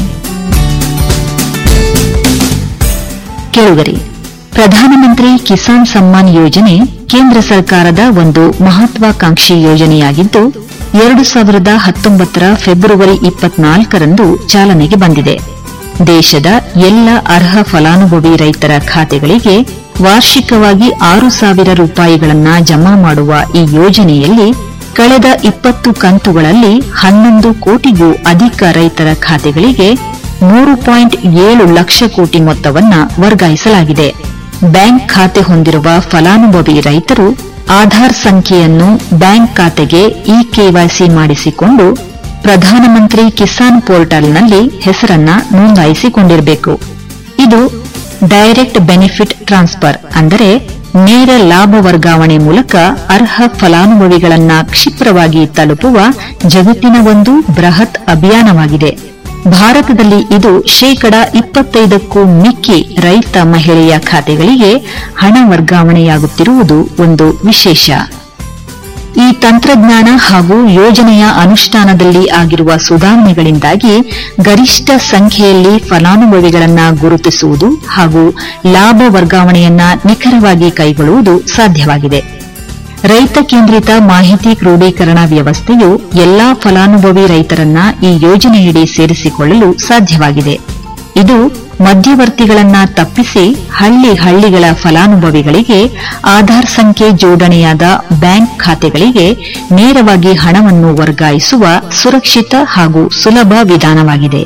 ಕೇಳುಗರಿ ಪ್ರಧಾನಮಂತ್ರಿ ಕಿಸಾನ್ ಸಮ್ಮಾನ್ ಯೋಜನೆ ಕೇಂದ್ರ ಸರ್ಕಾರದ ಒಂದು ಮಹತ್ವಾಕಾಂಕ್ಷಿ ಯೋಜನೆಯಾಗಿದ್ದು ಎರಡು ಸಾವಿರದ ಹತ್ತೊಂಬತ್ತರ ಫೆಬ್ರವರಿ ಇಪ್ಪತ್ನಾಲ್ಕರಂದು ಚಾಲನೆಗೆ ಬಂದಿದೆ ದೇಶದ ಎಲ್ಲ ಅರ್ಹ ಫಲಾನುಭವಿ ರೈತರ ಖಾತೆಗಳಿಗೆ ವಾರ್ಷಿಕವಾಗಿ ಆರು ಸಾವಿರ ರೂಪಾಯಿಗಳನ್ನ ಜಮಾ ಮಾಡುವ ಈ ಯೋಜನೆಯಲ್ಲಿ ಕಳೆದ ಇಪ್ಪತ್ತು ಕಂತುಗಳಲ್ಲಿ ಹನ್ನೊಂದು ಕೋಟಿಗೂ ಅಧಿಕ ರೈತರ ಖಾತೆಗಳಿಗೆ ಮೂರು ಪಾಯಿಂಟ್ ಏಳು ಲಕ್ಷ ಕೋಟಿ ಮೊತ್ತವನ್ನ ವರ್ಗಾಯಿಸಲಾಗಿದೆ ಬ್ಯಾಂಕ್ ಖಾತೆ ಹೊಂದಿರುವ ಫಲಾನುಭವಿ ರೈತರು ಆಧಾರ್ ಸಂಖ್ಯೆಯನ್ನು ಬ್ಯಾಂಕ್ ಖಾತೆಗೆ ಇ ಕೆವೈಸಿ ಮಾಡಿಸಿಕೊಂಡು ಪ್ರಧಾನಮಂತ್ರಿ ಕಿಸಾನ್ ಪೋರ್ಟಲ್ನಲ್ಲಿ ಹೆಸರನ್ನ ನೋಂದಾಯಿಸಿಕೊಂಡಿರಬೇಕು ಇದು ಡೈರೆಕ್ಟ್ ಬೆನಿಫಿಟ್ ಟ್ರಾನ್ಸ್ಫರ್ ಅಂದರೆ ನೇರ ಲಾಭ ವರ್ಗಾವಣೆ ಮೂಲಕ ಅರ್ಹ ಫಲಾನುಭವಿಗಳನ್ನ ಕ್ಷಿಪ್ರವಾಗಿ ತಲುಪುವ ಜಗತ್ತಿನ ಒಂದು ಬೃಹತ್ ಅಭಿಯಾನವಾಗಿದೆ ಭಾರತದಲ್ಲಿ ಇದು ಶೇಕಡ ಇಪ್ಪತ್ತೈದಕ್ಕೂ ಮಿಕ್ಕಿ ರೈತ ಮಹಿಳೆಯ ಖಾತೆಗಳಿಗೆ ಹಣ ವರ್ಗಾವಣೆಯಾಗುತ್ತಿರುವುದು ಒಂದು ವಿಶೇಷ ಈ ಈ ತಂತ್ರಜ್ಞಾನ ಹಾಗೂ ಯೋಜನೆಯ ಅನುಷ್ಠಾನದಲ್ಲಿ ಆಗಿರುವ ಸುಧಾರಣೆಗಳಿಂದಾಗಿ ಗರಿಷ್ಠ ಸಂಖ್ಯೆಯಲ್ಲಿ ಫಲಾನುಭವಿಗಳನ್ನ ಗುರುತಿಸುವುದು ಹಾಗೂ ಲಾಭ ವರ್ಗಾವಣೆಯನ್ನ ನಿಖರವಾಗಿ ಕೈಗೊಳ್ಳುವುದು ಸಾಧ್ಯವಾಗಿದೆ ರೈತ ಕೇಂದ್ರಿತ ಮಾಹಿತಿ ಕ್ರೋಢೀಕರಣ ವ್ಯವಸ್ಥೆಯು ಎಲ್ಲಾ ಫಲಾನುಭವಿ ರೈತರನ್ನ ಈ ಯೋಜನೆಯಡಿ ಸೇರಿಸಿಕೊಳ್ಳಲು ಸಾಧ್ಯವಾಗಿದೆ ಇದು ಮಧ್ಯವರ್ತಿಗಳನ್ನ ತಪ್ಪಿಸಿ ಹಳ್ಳಿ ಹಳ್ಳಿಗಳ ಫಲಾನುಭವಿಗಳಿಗೆ ಆಧಾರ್ ಸಂಖ್ಯೆ ಜೋಡಣೆಯಾದ ಬ್ಯಾಂಕ್ ಖಾತೆಗಳಿಗೆ ನೇರವಾಗಿ ಹಣವನ್ನು ವರ್ಗಾಯಿಸುವ ಸುರಕ್ಷಿತ ಹಾಗೂ ಸುಲಭ ವಿಧಾನವಾಗಿದೆ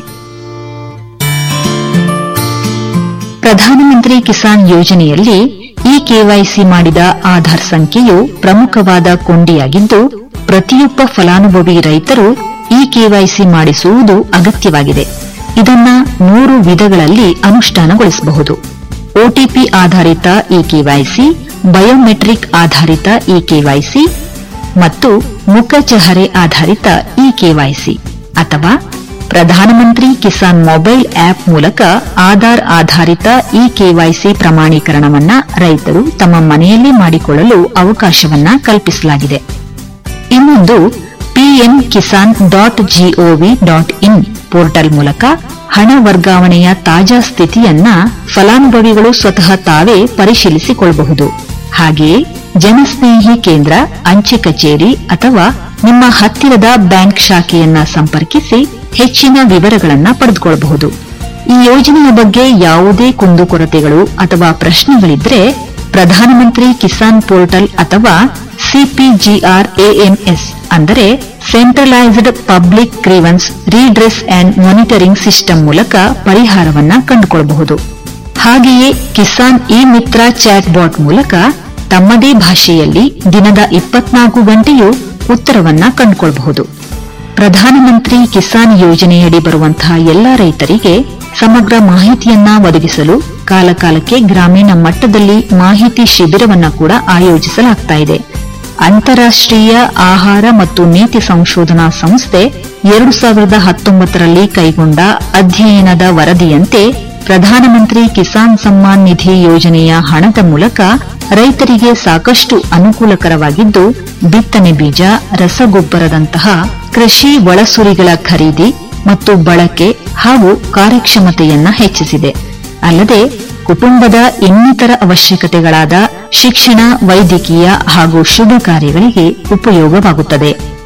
ಪ್ರಧಾನಮಂತ್ರಿ ಕಿಸಾನ್ ಯೋಜನೆಯಲ್ಲಿ ಈ ಕೆವೈಸಿ ಮಾಡಿದ ಆಧಾರ್ ಸಂಖ್ಯೆಯು ಪ್ರಮುಖವಾದ ಕೊಂಡಿಯಾಗಿದ್ದು ಪ್ರತಿಯೊಬ್ಬ ಫಲಾನುಭವಿ ರೈತರು ಈ ಕೆವೈಸಿ ಮಾಡಿಸುವುದು ಅಗತ್ಯವಾಗಿದೆ ಇದನ್ನ ಮೂರು ವಿಧಗಳಲ್ಲಿ ಅನುಷ್ಠಾನಗೊಳಿಸಬಹುದು ಒಟಿಪಿ ಆಧಾರಿತ ಇ ಕೆವೈಸಿ ಬಯೋಮೆಟ್ರಿಕ್ ಆಧಾರಿತ ಇ ಕೆವೈಸಿ ಮತ್ತು ಮುಖಚಹರೆ ಆಧಾರಿತ ಇ ಕೆವೈಸಿ ಅಥವಾ ಪ್ರಧಾನಮಂತ್ರಿ ಕಿಸಾನ್ ಮೊಬೈಲ್ ಆಪ್ ಮೂಲಕ ಆಧಾರ್ ಆಧಾರಿತ ಇ ಕೆವೈಸಿ ಪ್ರಮಾಣೀಕರಣವನ್ನ ರೈತರು ತಮ್ಮ ಮನೆಯಲ್ಲೇ ಮಾಡಿಕೊಳ್ಳಲು ಅವಕಾಶವನ್ನ ಕಲ್ಪಿಸಲಾಗಿದೆ ಇನ್ನೊಂದು PM Kisan dot GOV dot in portal ಮೂಲಕ ಹಣ ವರ್ಗಾವಣೆಯ ತಾಜಾ ಸ್ಥಿತಿಯನ್ನ ಫಲಾನುಭವಿಗಳು ಸ್ವತಃ ತಾವೇ ಪರಿಶೀಲಿಸಿಕೊಳ್ಳಬಹುದು ಹಾಗೆಯೇ ಜನಸ್ನೇಹಿ ಕೇಂದ್ರ ಅಂಚೆ ಕಚೇರಿ ಅಥವಾ ನಿಮ್ಮ ಹತ್ತಿರದ ಬ್ಯಾಂಕ್ ಶಾಖೆಯನ್ನ ಸಂಪರ್ಕಿಸಿ ಹೆಚ್ಚಿನ ವಿವರಗಳನ್ನ ಪಡೆದುಕೊಳ್ಳಬಹುದು ಈ ಯೋಜನೆಯ ಬಗ್ಗೆ ಯಾವುದೇ ಕುಂದುಕೊರತೆಗಳು ಅಥವಾ ಪ್ರಶ್ನೆಗಳಿದ್ರೆ ಪ್ರಧಾನಮಂತ್ರಿ ಕಿಸಾನ್ ಪೋರ್ಟಲ್ ಅಥವಾ ಸಿಪಿಜಿಆರ್ ಎಎಂಎಸ್ ಅಂದರೆ centralised public grievance redress and monitoring system ಮೂಲಕ ಪರಿಹಾರವನ್ನ ಕಂಡುಕೊಳ್ಳಬಹುದು ಹಾಗೆಯೇ Kisan e Mitra chatbot ಮೂಲಕ ತಮ್ಮದೇ ಭಾಷೆಯಲ್ಲಿ ದಿನದ ಇಪ್ಪತ್ನಾಲ್ಕು ಗಂಟೆಯೂ ಉತ್ತರವನ್ನ ಕಂಡುಕೊಳ್ಳಬಹುದು ಪ್ರಧಾನಮಂತ್ರಿ ಕಿಸಾನ್ ಯೋಜನೆಯಡಿ ಬರುವಂತಹ ಎಲ್ಲಾ ರೈತರಿಗೆ ಸಮಗ್ರ ಮಾಹಿತಿಯನ್ನ ಒದಗಿಸಲು ಕಾಲಕಾಲಕ್ಕೆ ಗ್ರಾಮೀಣ ಮಟ್ಟದಲ್ಲಿ ಮಾಹಿತಿ ಶಿಬಿರವನ್ನ ಕೂಡ ಆಯೋಜಿಸಲಾಗ್ತಾ ಇದೆ ಅಂತಾರಾಷ್ಟ್ರೀಯ ಆಹಾರ ಮತ್ತು ನೀತಿ ಸಂಶೋಧನಾ ಸಂಸ್ಥೆ ಎರಡು ಸಾವಿರದ ಹತ್ತೊಂಬತ್ತರಲ್ಲಿ ಕೈಗೊಂಡ ಅಧ್ಯಯನದ ವರದಿಯಂತೆ ಪ್ರಧಾನಮಂತ್ರಿ ಕಿಸಾನ್ ಸಮ್ಮಾನ್ ನಿಧಿ ಯೋಜನೆಯ ಹಣದ ಮೂಲಕ ರೈತರಿಗೆ ಸಾಕಷ್ಟು ಅನುಕೂಲಕರವಾಗಿದ್ದು ಬಿತ್ತನೆ ಬೀಜ ರಸಗೊಬ್ಬರದಂತಹ ಕೃಷಿ ಒಳಸುರಿಗಳ ಖರೀದಿ ಮತ್ತು ಬಳಕೆ ಹಾಗೂ ಕಾರ್ಯಕ್ಷಮತೆಯನ್ನ ಹೆಚ್ಚಿಸಿದೆ ಅಲ್ಲದೆ ಕುಟುಂಬದ ಇನ್ನಿತರ ಅವಶ್ಯಕತೆಗಳಾದ ಶಿಕ್ಷಣ ವೈದ್ಯಕೀಯ ಹಾಗೂ ಶುಭ ಕಾರ್ಯಗಳಿಗೆ ಉಪಯೋಗವಾಗುತ್ತದೆ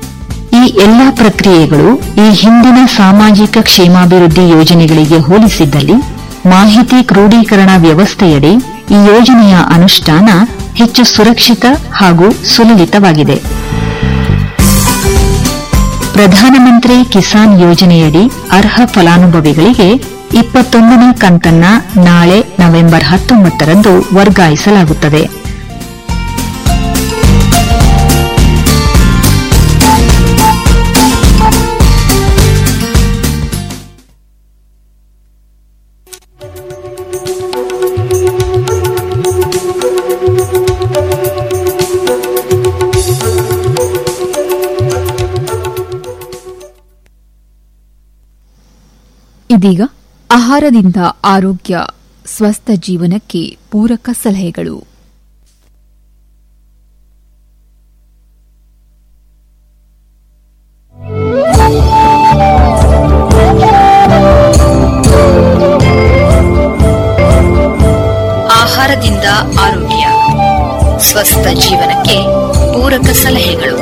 ಈ ಎಲ್ಲಾ ಪ್ರಕ್ರಿಯೆಗಳು ಈ ಹಿಂದಿನ ಸಾಮಾಜಿಕ ಕ್ಷೇಮಾಭಿವೃದ್ಧಿ ಯೋಜನೆಗಳಿಗೆ ಹೋಲಿಸಿದ್ದಲ್ಲಿ ಮಾಹಿತಿ ಕ್ರೋಢೀಕರಣ ವ್ಯವಸ್ಥೆಯಡಿ ಈ ಯೋಜನೆಯ ಅನುಷ್ಠಾನ ಹೆಚ್ಚು ಸುರಕ್ಷಿತ ಹಾಗೂ ಸುಲಲಿತವಾಗಿದೆ ಪ್ರಧಾನಮಂತ್ರಿ ಕಿಸಾನ್ ಯೋಜನೆಯಡಿ ಅರ್ಹ ಫಲಾನುಭವಿಗಳಿಗೆ ಇಪ್ಪತ್ತೊಂದನೇ ಕಂತನ್ನ ನಾಳೆ ನವೆಂಬರ್ ಹತ್ತೊಂಬತ್ತರಂದು ವರ್ಗಾಯಿಸಲಾಗುತ್ತದೆ ಇದೀಗ ಆಹಾರದಿಂದ ಆರೋಗ್ಯ ಸ್ವಸ್ಥ ಜೀವನಕ್ಕೆ ಪೂರಕ ಸಲಹೆಗಳು ಆಹಾರದಿಂದ ಆರೋಗ್ಯ ಸ್ವಸ್ಥ ಜೀವನಕ್ಕೆ ಪೂರಕ ಸಲಹೆಗಳು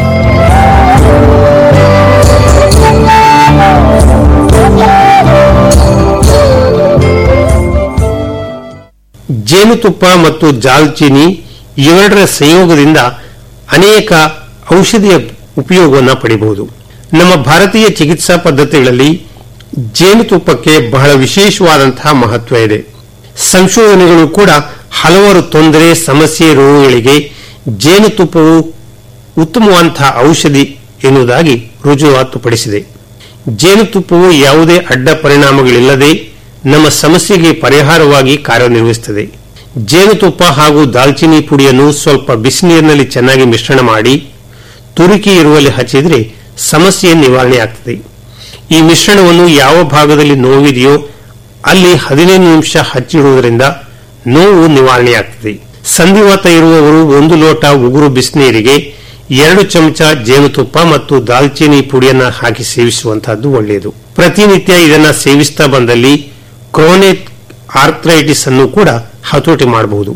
ಜೇನುತುಪ್ಪ ಮತ್ತು ಜಾಲ್ಚಿನಿ ಇವೆರಡರ ಸಂಯೋಗದಿಂದ ಅನೇಕ ಔಷಧಿಯ ಉಪಯೋಗವನ್ನು ಪಡೆಯಬಹುದು ನಮ್ಮ ಭಾರತೀಯ ಚಿಕಿತ್ಸಾ ಪದ್ಧತಿಗಳಲ್ಲಿ ಜೇನುತುಪ್ಪಕ್ಕೆ ಬಹಳ ವಿಶೇಷವಾದಂತಹ ಮಹತ್ವ ಇದೆ ಸಂಶೋಧನೆಗಳು ಕೂಡ ಹಲವಾರು ತೊಂದರೆ ಸಮಸ್ಯೆ ರೋಗಗಳಿಗೆ ಜೇನುತುಪ್ಪವು ಉತ್ತಮವಾದಂತಹ ಔಷಧಿ ಎನ್ನುವುದಾಗಿ ರುಜುವಾತುಪಡಿಸಿದೆ ಜೇನುತುಪ್ಪವು ಯಾವುದೇ ಅಡ್ಡ ಪರಿಣಾಮಗಳಿಲ್ಲದೆ ನಮ್ಮ ಸಮಸ್ಯೆಗೆ ಪರಿಹಾರವಾಗಿ ಕಾರ್ಯನಿರ್ವಹಿಸುತ್ತದೆ ಜೇನುತುಪ್ಪ ಹಾಗೂ ದಾಲ್ಚಿನ್ನಿ ಪುಡಿಯನ್ನು ಸ್ವಲ್ಪ ಬಿಸಿನೀರಿನಲ್ಲಿ ಚೆನ್ನಾಗಿ ಮಿಶ್ರಣ ಮಾಡಿ ತುರುಕಿ ಇರುವಲ್ಲಿ ಹಚ್ಚಿದರೆ ಸಮಸ್ಯೆ ನಿವಾರಣೆ ಆಗ್ತದೆ ಈ ಮಿಶ್ರಣವನ್ನು ಯಾವ ಭಾಗದಲ್ಲಿ ನೋವಿದೆಯೋ ಅಲ್ಲಿ ಹದಿನೈದು ನಿಮಿಷ ಹಚ್ಚಿಡುವುದರಿಂದ ನೋವು ನಿವಾರಣೆಯಾಗ್ತದೆ ಸಂಧಿವಾತ ಇರುವವರು ಒಂದು ಲೋಟ ಉಗುರು ಬಿಸಿನೀರಿಗೆ ಎರಡು ಚಮಚ ಜೇನುತುಪ್ಪ ಮತ್ತು ದಾಲ್ಚಿನ್ನಿ ಪುಡಿಯನ್ನ ಹಾಕಿ ಸೇವಿಸುವಂತಹದ್ದು ಒಳ್ಳೆಯದು ಪ್ರತಿನಿತ್ಯ ಇದನ್ನ ಸೇವಿಸ್ತಾ ಬಂದಲ್ಲಿ ಕ್ರೋನಿಕ್ ಆರ್ಥ್ರೈಟಿಸ್ ಅನ್ನು ಕೂಡ ಹತೋಟಿ ಮಾಡಬಹುದು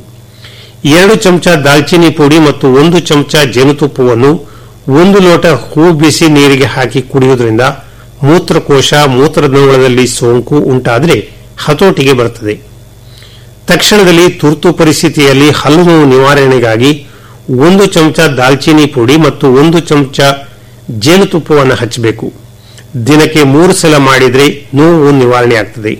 ಎರಡು ಚಮಚ ದಾಲ್ಚಿನ್ನಿ ಪುಡಿ ಮತ್ತು ಒಂದು ಚಮಚ ಜೇನುತುಪ್ಪವನ್ನು ಒಂದು ಲೋಟ ಹೂ ಬಿಸಿ ನೀರಿಗೆ ಹಾಕಿ ಕುಡಿಯುವುದರಿಂದ ಮೂತ್ರಕೋಶ ಮೂತ್ರನಾಳದಲ್ಲಿ ಸೋಂಕು ಉಂಟಾದರೆ ಹತೋಟಿಗೆ ಬರುತ್ತದೆ ತಕ್ಷಣದಲ್ಲಿ ತುರ್ತು ಪರಿಸ್ಥಿತಿಯಲ್ಲಿ ಹಲ್ಲು ನೋವು ನಿವಾರಣೆಗಾಗಿ ಒಂದು ಚಮಚ ದಾಲ್ಚಿನ್ನಿ ಪುಡಿ ಮತ್ತು ಒಂದು ಚಮಚ ಜೇನುತುಪ್ಪವನ್ನು ಹಚ್ಚಬೇಕು ದಿನಕ್ಕೆ ಮೂರು ಸಲ ಮಾಡಿದರೆ ನೋವು ನಿವಾರಣೆ ಆಗ್ತದೆ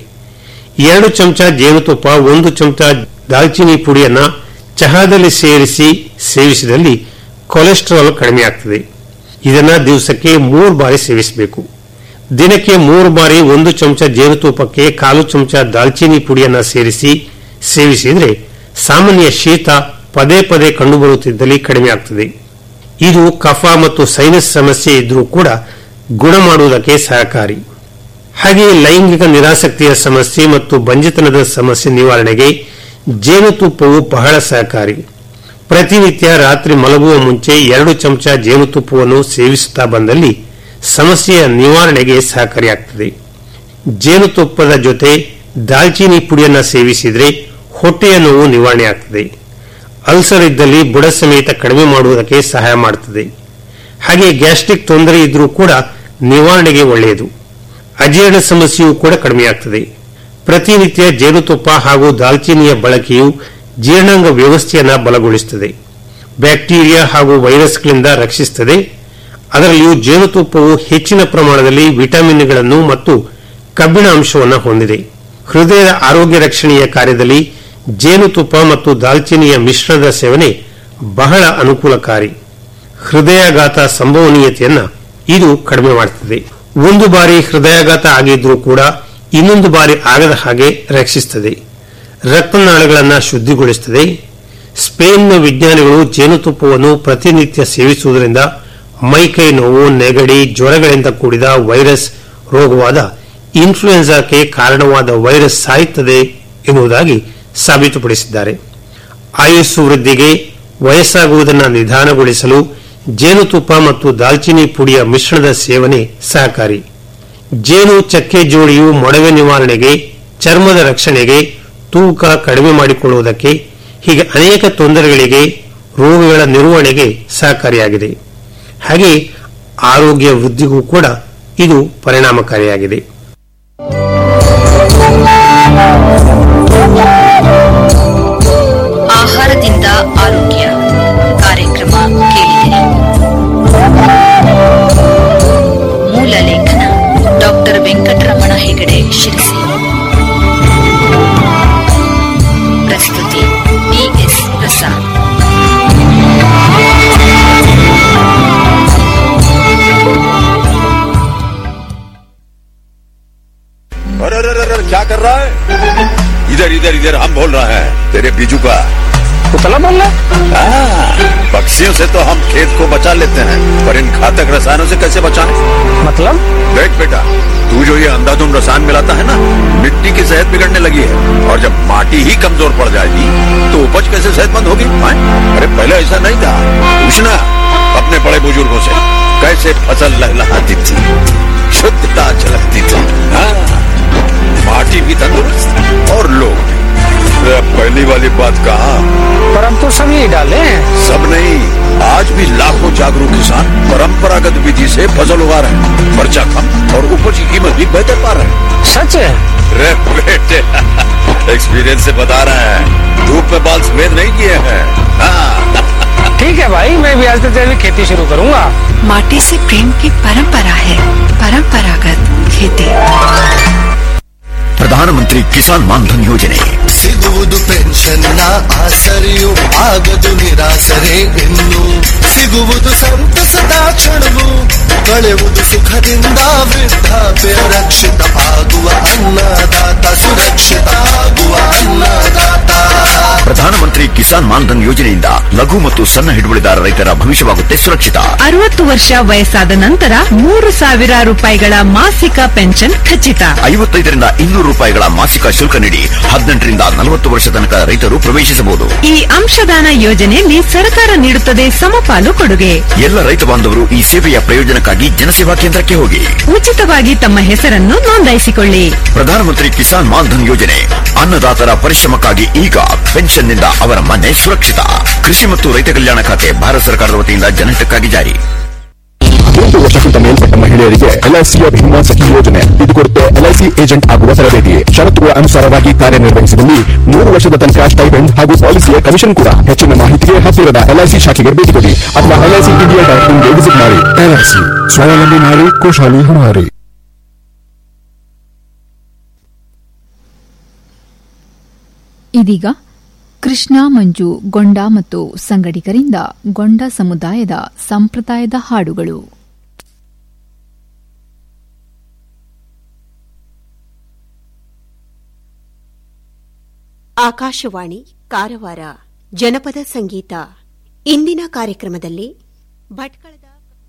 ಎರಡು ಚಮಚ ಜೇನುತುಪ್ಪ ಒಂದು ಚಮಚ ದಾಲ್ಚಿನ್ನಿ ಪುಡಿಯನ್ನ ಚಹಾದಲ್ಲಿ ಸೇರಿಸಿ ಸೇವಿಸಿದಲ್ಲಿ ಕೊಲೆಸ್ಟ್ರಾಲ್ ಕಡಿಮೆ ಆಗ್ತದೆ ಇದನ್ನ ದಿವಸಕ್ಕೆ ಮೂರು ಬಾರಿ ಸೇವಿಸಬೇಕು ದಿನಕ್ಕೆ ಮೂರು ಬಾರಿ ಒಂದು ಚಮಚ ಜೇನುತುಪ್ಪಕ್ಕೆ ಕಾಲು ಚಮಚ ದಾಲ್ಚಿನ್ನಿ ಪುಡಿಯನ್ನ ಸೇರಿಸಿ ಸೇವಿಸಿದರೆ ಸಾಮಾನ್ಯ ಶೀತ ಪದೇ ಪದೇ ಕಂಡುಬರುತ್ತಿದ್ದಲ್ಲಿ ಕಡಿಮೆ ಆಗ್ತದೆ ಇದು ಕಫ ಮತ್ತು ಸೈನಸ್ ಸಮಸ್ಯೆ ಇದ್ರೂ ಕೂಡ ಗುಣ ಮಾಡುವುದಕ್ಕೆ ಸಹಕಾರಿ ಹಾಗೆಯೇ ಲೈಂಗಿಕ ನಿರಾಸಕ್ತಿಯ ಸಮಸ್ಯೆ ಮತ್ತು ಬಂಜಿತನದ ಸಮಸ್ಯೆ ನಿವಾರಣೆಗೆ ಜೇನುತುಪ್ಪವು ಬಹಳ ಸಹಕಾರಿ ಪ್ರತಿನಿತ್ಯ ರಾತ್ರಿ ಮಲಗುವ ಮುಂಚೆ ಎರಡು ಚಮಚ ಜೇನುತುಪ್ಪವನ್ನು ಸೇವಿಸುತ್ತಾ ಬಂದಲ್ಲಿ ಸಮಸ್ಯೆಯ ನಿವಾರಣೆಗೆ ಸಹಕಾರಿಯಾಗ್ತದೆ ಜೇನುತುಪ್ಪದ ಜೊತೆ ದಾಲ್ಚಿನ್ನಿ ಪುಡಿಯನ್ನು ಸೇವಿಸಿದರೆ ಹೊಟ್ಟೆಯ ನೋವು ನಿವಾರಣೆ ಆಗ್ತದೆ ಅಲ್ಸರ್ ಇದ್ದಲ್ಲಿ ಬುಡ ಸಮೇತ ಕಡಿಮೆ ಮಾಡುವುದಕ್ಕೆ ಸಹಾಯ ಮಾಡುತ್ತದೆ ಹಾಗೆ ಗ್ಯಾಸ್ಟ್ರಿಕ್ ತೊಂದರೆ ಇದ್ರೂ ಕೂಡ ನಿವಾರಣೆಗೆ ಒಳ್ಳೆಯದು ಅಜೀರ್ಣ ಸಮಸ್ಯೆಯೂ ಕೂಡ ಕಡಿಮೆಯಾಗ್ತದೆ ಪ್ರತಿನಿತ್ಯ ಜೇನುತುಪ್ಪ ಹಾಗೂ ದಾಲ್ಚಿನ್ನಿಯ ಬಳಕೆಯು ಜೀರ್ಣಾಂಗ ವ್ಯವಸ್ಥೆಯನ್ನು ಬಲಗೊಳಿಸುತ್ತದೆ ಬ್ಯಾಕ್ಟೀರಿಯಾ ಹಾಗೂ ವೈರಸ್ಗಳಿಂದ ರಕ್ಷಿಸುತ್ತದೆ ಅದರಲ್ಲಿಯೂ ಜೇನುತುಪ್ಪವು ಹೆಚ್ಚಿನ ಪ್ರಮಾಣದಲ್ಲಿ ವಿಟಮಿನ್ಗಳನ್ನು ಮತ್ತು ಕಬ್ಬಿಣ ಅಂಶವನ್ನು ಹೊಂದಿದೆ ಹೃದಯದ ಆರೋಗ್ಯ ರಕ್ಷಣೆಯ ಕಾರ್ಯದಲ್ಲಿ ಜೇನುತುಪ್ಪ ಮತ್ತು ದಾಲ್ಚಿನ್ನಿಯ ಮಿಶ್ರಣದ ಸೇವನೆ ಬಹಳ ಅನುಕೂಲಕಾರಿ ಹೃದಯಾಘಾತ ಸಂಭವನೀಯತೆಯನ್ನ ಇದು ಕಡಿಮೆ ಮಾಡುತ್ತದೆ ಒಂದು ಬಾರಿ ಹೃದಯಾಘಾತ ಆಗಿದ್ರೂ ಕೂಡ ಇನ್ನೊಂದು ಬಾರಿ ಆಗದ ಹಾಗೆ ರಕ್ಷಿಸುತ್ತದೆ ರಕ್ತನಾಳಗಳನ್ನು ಶುದ್ಧಿಗೊಳಿಸುತ್ತದೆ ಸ್ಪೇನ್ನ ವಿಜ್ಞಾನಿಗಳು ಜೇನುತುಪ್ಪವನ್ನು ಪ್ರತಿನಿತ್ಯ ಸೇವಿಸುವುದರಿಂದ ಮೈಕೈ ನೋವು ನೆಗಡಿ ಜ್ವರಗಳಿಂದ ಕೂಡಿದ ವೈರಸ್ ರೋಗವಾದ ಇನ್ಫ್ಲೂಯೆನ್ಸಾಕ್ಕೆ ಕಾರಣವಾದ ವೈರಸ್ ಸಾಯುತ್ತದೆ ಎನ್ನುವುದಾಗಿ ಸಾಬೀತುಪಡಿಸಿದ್ದಾರೆ ಆಯುಸ್ಸು ವೃದ್ಧಿಗೆ ವಯಸ್ಸಾಗುವುದನ್ನು ನಿಧಾನಗೊಳಿಸಲು ಜೇನುತುಪ್ಪ ಮತ್ತು ದಾಲ್ಚಿನ್ನಿ ಪುಡಿಯ ಮಿಶ್ರಣದ ಸೇವನೆ ಸಹಕಾರಿ ಜೇನು ಚಕ್ಕೆ ಜೋಡಿಯು ಮೊಡವೆ ನಿವಾರಣೆಗೆ ಚರ್ಮದ ರಕ್ಷಣೆಗೆ ತೂಕ ಕಡಿಮೆ ಮಾಡಿಕೊಳ್ಳುವುದಕ್ಕೆ ಹೀಗೆ ಅನೇಕ ತೊಂದರೆಗಳಿಗೆ ರೋಗಗಳ ನಿರ್ವಹಣೆಗೆ ಸಹಕಾರಿಯಾಗಿದೆ ಹಾಗೆ ಆರೋಗ್ಯ ವೃದ್ಧಿಗೂ ಕೂಡ ಇದು ಪರಿಣಾಮಕಾರಿಯಾಗಿದೆ ಆಹಾರದಿಂದ ಆರೋಗ್ಯ ಕಾರ್ಯಕ್ರಮ ಕೇಳಿದಿರಿ ಮೂಲ ಲೇಖನ ಡಾಕ್ಟರ್ ವೆಂಕಟರಮಣ ಹೆಗಡೆ ಶಿರಸಿ ಪ್ರಸ್ತುತಿ ಡಿಎಸ್ ಪ್ರಸಾದ್ अरे अरे अरे अरे, क्या कर रहा है इधर इधर इधर हम बोल रहे हैं तेरे बीजू का पुतला बोल रहा हाँ, पक्षियों से तो हम खेत को बचा लेते हैं पर इन घातक रसायनों से कैसे बचाएं? मतलब देख बेटा तू जो ये अंधाधुंध रसायन मिलाता है ना मिट्टी की सेहत बिगड़ने लगी है और जब माटी ही कमजोर पड़ जाएगी तो उपज कैसे सेहतमंद होगी हाँ? अरे पहले ऐसा नहीं था पूछना अपने बड़े बुजुर्गों से कैसे फसल लहलहाती थी शुद्धता झलकती थी हाँ, माटी भी तंदुरुस्त और लोग भी अरे अब पहली वाली बात कहा पर हम तो सब यही डाले हैं सब नहीं आज भी लाखों जागरूक किसान परंपरागत विधि से फसल उगा रहे हैं खर्चा कम और उपज की कीमत भी बेहतर पा रहे हैं सच है रे बेटे एक्सपीरियंस से बता रहे हैं धूप में बाल सफेद नहीं किए हैं हाँ, ठीक है भाई मैं भी आज से जैविक खेती शुरू करूंगा माटी से प्रेम की परंपरा है परंपरागत खेती ಪ್ರಧಾನಮಂತ್ರಿ ಕಿಸಾನ್ ಮಾನ್ಧನ್ ಯೋಜನೆ ಸಿಗುವುದು ಪೆನ್ಷನ್ನ ಆಸರೆಯು ಆಗದು ನಿರಾಸರೆ ಇನ್ನು ಸಿಗುವುದು ಸಂತಸದ ಕ್ಷಣವು ಕಳೆಯುವುದು ಸುಖದಿಂದ ವೃದ್ಧಾಪ್ಯ ರಕ್ಷಿತ ಆಗುವ ಅನ್ನದಾತ ಸುರಕ್ಷಿತ ಆಗುವ ಅನ್ನದಾತ ಪ್ರಧಾನಮಂತ್ರಿ ಕಿಸಾನ್ ಮಾನ್ಧನ್ ಯೋಜನೆಯಿಂದ ಲಘು ಮತ್ತು ಸಣ್ಣ ಹಿಡುವಳಿದಾರ ರೈತರ ಭವಿಷ್ಯವಾಗುತ್ತೆ ಸುರಕ್ಷಿತ ಅರವತ್ತು ವರ್ಷ ವಯಸ್ಸಾದ ನಂತರ ಮೂರು ಸಾವಿರ ರೂಪಾಯಿಗಳ ಮಾಸಿಕ ಪೆನ್ಷನ್ ಖಚಿತ ಐವತ್ತೈದರಿಂದ ಇನ್ನೂರು ರೂಪಾಯಿಗಳ ಮಾಸಿಕ ಶುಲ್ಕ ನೀಡಿ ಹದಿನೆಂಟರಿಂದ ನಲವತ್ತು ವರ್ಷ ತನಕ ರೈತರು ಪ್ರವೇಶಿಸಬಹುದು ಈ ಅಂಶದಾನ ಯೋಜನೆಯಲ್ಲಿ ಸರ್ಕಾರ ನೀಡುತ್ತದೆ ಸಮಪಾಲು ಕೊಡುಗೆ ಎಲ್ಲ ರೈತ ಬಾಂಧವರು ಈ ಸೇವೆಯ ಪ್ರಯೋಜನಕ್ಕಾಗಿ ಜನಸೇವಾ ಕೇಂದ್ರಕ್ಕೆ ಹೋಗಿ ಉಚಿತವಾಗಿ ತಮ್ಮ ಹೆಸರನ್ನು ನೋಂದಾಯಿಸಿಕೊಳ್ಳಿ ಪ್ರಧಾನಮಂತ್ರಿ ಕಿಸಾನ್ ಮಾನ್ಧನ್ ಯೋಜನೆ ಅನ್ನದಾತರ ಪರಿಶ್ರಮಕ್ಕಾಗಿ ಈಗ ಪೆನ್ಷನ್ನಿಂದ ಅವರ ಮನೆ ಸುರಕ್ಷಿತ ಕೃಷಿ ಮತ್ತು ರೈತ ಕಲ್ಯಾಣ ಖಾತೆ ಭಾರತ ಸರ್ಕಾರದ ವತಿಯಿಂದ ಜನಹಿತಕ್ಕಾಗಿ ಜಾರಿ ಹದಿನೆಂಟು ವರ್ಷಕ್ಕಿಂತ ಮೇಲ್ಪಟ್ಟ ಮಹಿಳೆಯರಿಗೆ ಎಲ್ಐಸಿಯ ಭೀಮಾ ಸಖಿ ಯೋಜನೆ ಇದು ಕೊಡುತ್ತೆ ಎಲ್ಐಸಿ ಏಜೆಂಟ್ ಆಗುವ ತರಬೇತಿ ಷರತ್ತುಗಳ ಅನುಸಾರವಾಗಿ ಕಾರ್ಯನಿರ್ವಹಿಸಿದಲ್ಲಿ ಮೂರು ವರ್ಷದ ತನಕ ಸ್ಟೈಪೆಂಡ್ ಹಾಗೂ ಪಾಲಿಸಿಯ ಕಮಿಷನ್ ಕೂಡ ಹೆಚ್ಚಿನ ಮಾಹಿತಿಗೆ ಹತ್ತಿರದ ಎಲ್ಐಸಿ ಶಾಖೆಗೆ ಭೇಟಿ ಕೊಡಿ ಅಥವಾ ಎಲ್ಐಸಿ ಇಂಡಿಯಾ ಡಾಟ್ ಇನ್ಗೆ ವಿಸಿಟ್ ಮಾಡಿ ಎಲ್ಐಸಿ ಸ್ವಾವಲಂಬಿ ನಾರಿ ಕೋಶಾಲಿ ಹಮಾರಿ ಇದೀಗ ಕೃಷ್ಣ ಮಂಜು ಗೊಂಡ ಮತ್ತು ಸಂಗಡಿಗರಿಂದ ಗೊಂಡ ಸಮುದಾಯದ ಸಂಪ್ರದಾಯದ ಹಾಡುಗಳು ಆಕಾಶವಾಣಿ ಕಾರವಾರ ಜನಪದ ಸಂಗೀತ ಇಂದಿನ ಕಾರ್ಯಕ್ರಮದಲ್ಲಿ ಭಟ್ಕಳದ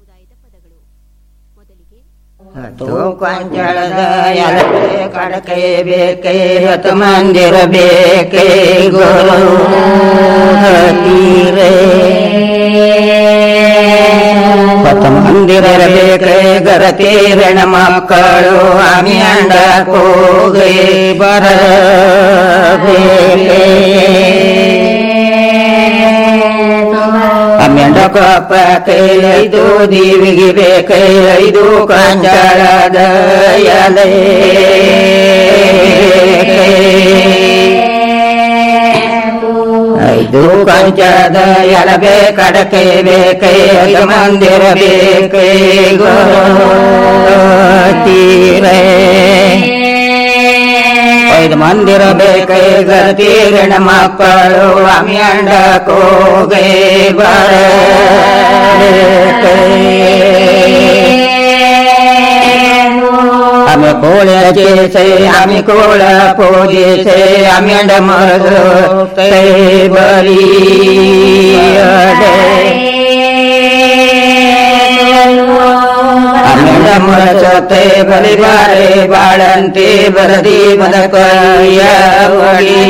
ಕೊಂಚಳದ ಎಲಬೆ ಕಡಕೆ ಬೇಕೆ ಹತ್ತು ಮಂದಿರ ಬೇಕೆ ಗೋತೀರೆ ಹತ್ತು ಮಂದಿರ ಬೇಕೆ ಗರತೀರಣ ಮಕ್ಕಳು ಅಮಿಯಂಡ ಕೋಗೆ ಬರಬೇಕೆ ಅಮ್ಮೆಂಡ ಕೊಪ್ಪ ಕೈ ಐದು ದೀವಿಗೆ ಬೇಕೈ ಐದು ಕಂಜಳದ ಎಲೆ ಐದು ಕಂಚದ ಎಳಬೆ ಕಡಕೆ ಬೇಕೈ ಐದು ಮಂದಿರ ಬೇಕೈ ತೀರೇ ಐದು ಮಂದಿರ ಬೇಕೈ ಗತೀರಣ ಮಕ್ಕಳು ಅಮಿಯಂಡ ಕೋಗೆ ಬರ ಆమె ಕೋಳ చేసే ఆమె కోಳ పూజేసే ఆమె మరదు కై బలి ಅಮೆಂಡ ಮರಸತೆ ಬಲಿಬಾರೆ ಬಾಳಂತೆ ಬರದಿ ಬದಕಯ್ಯ ಬಳಿ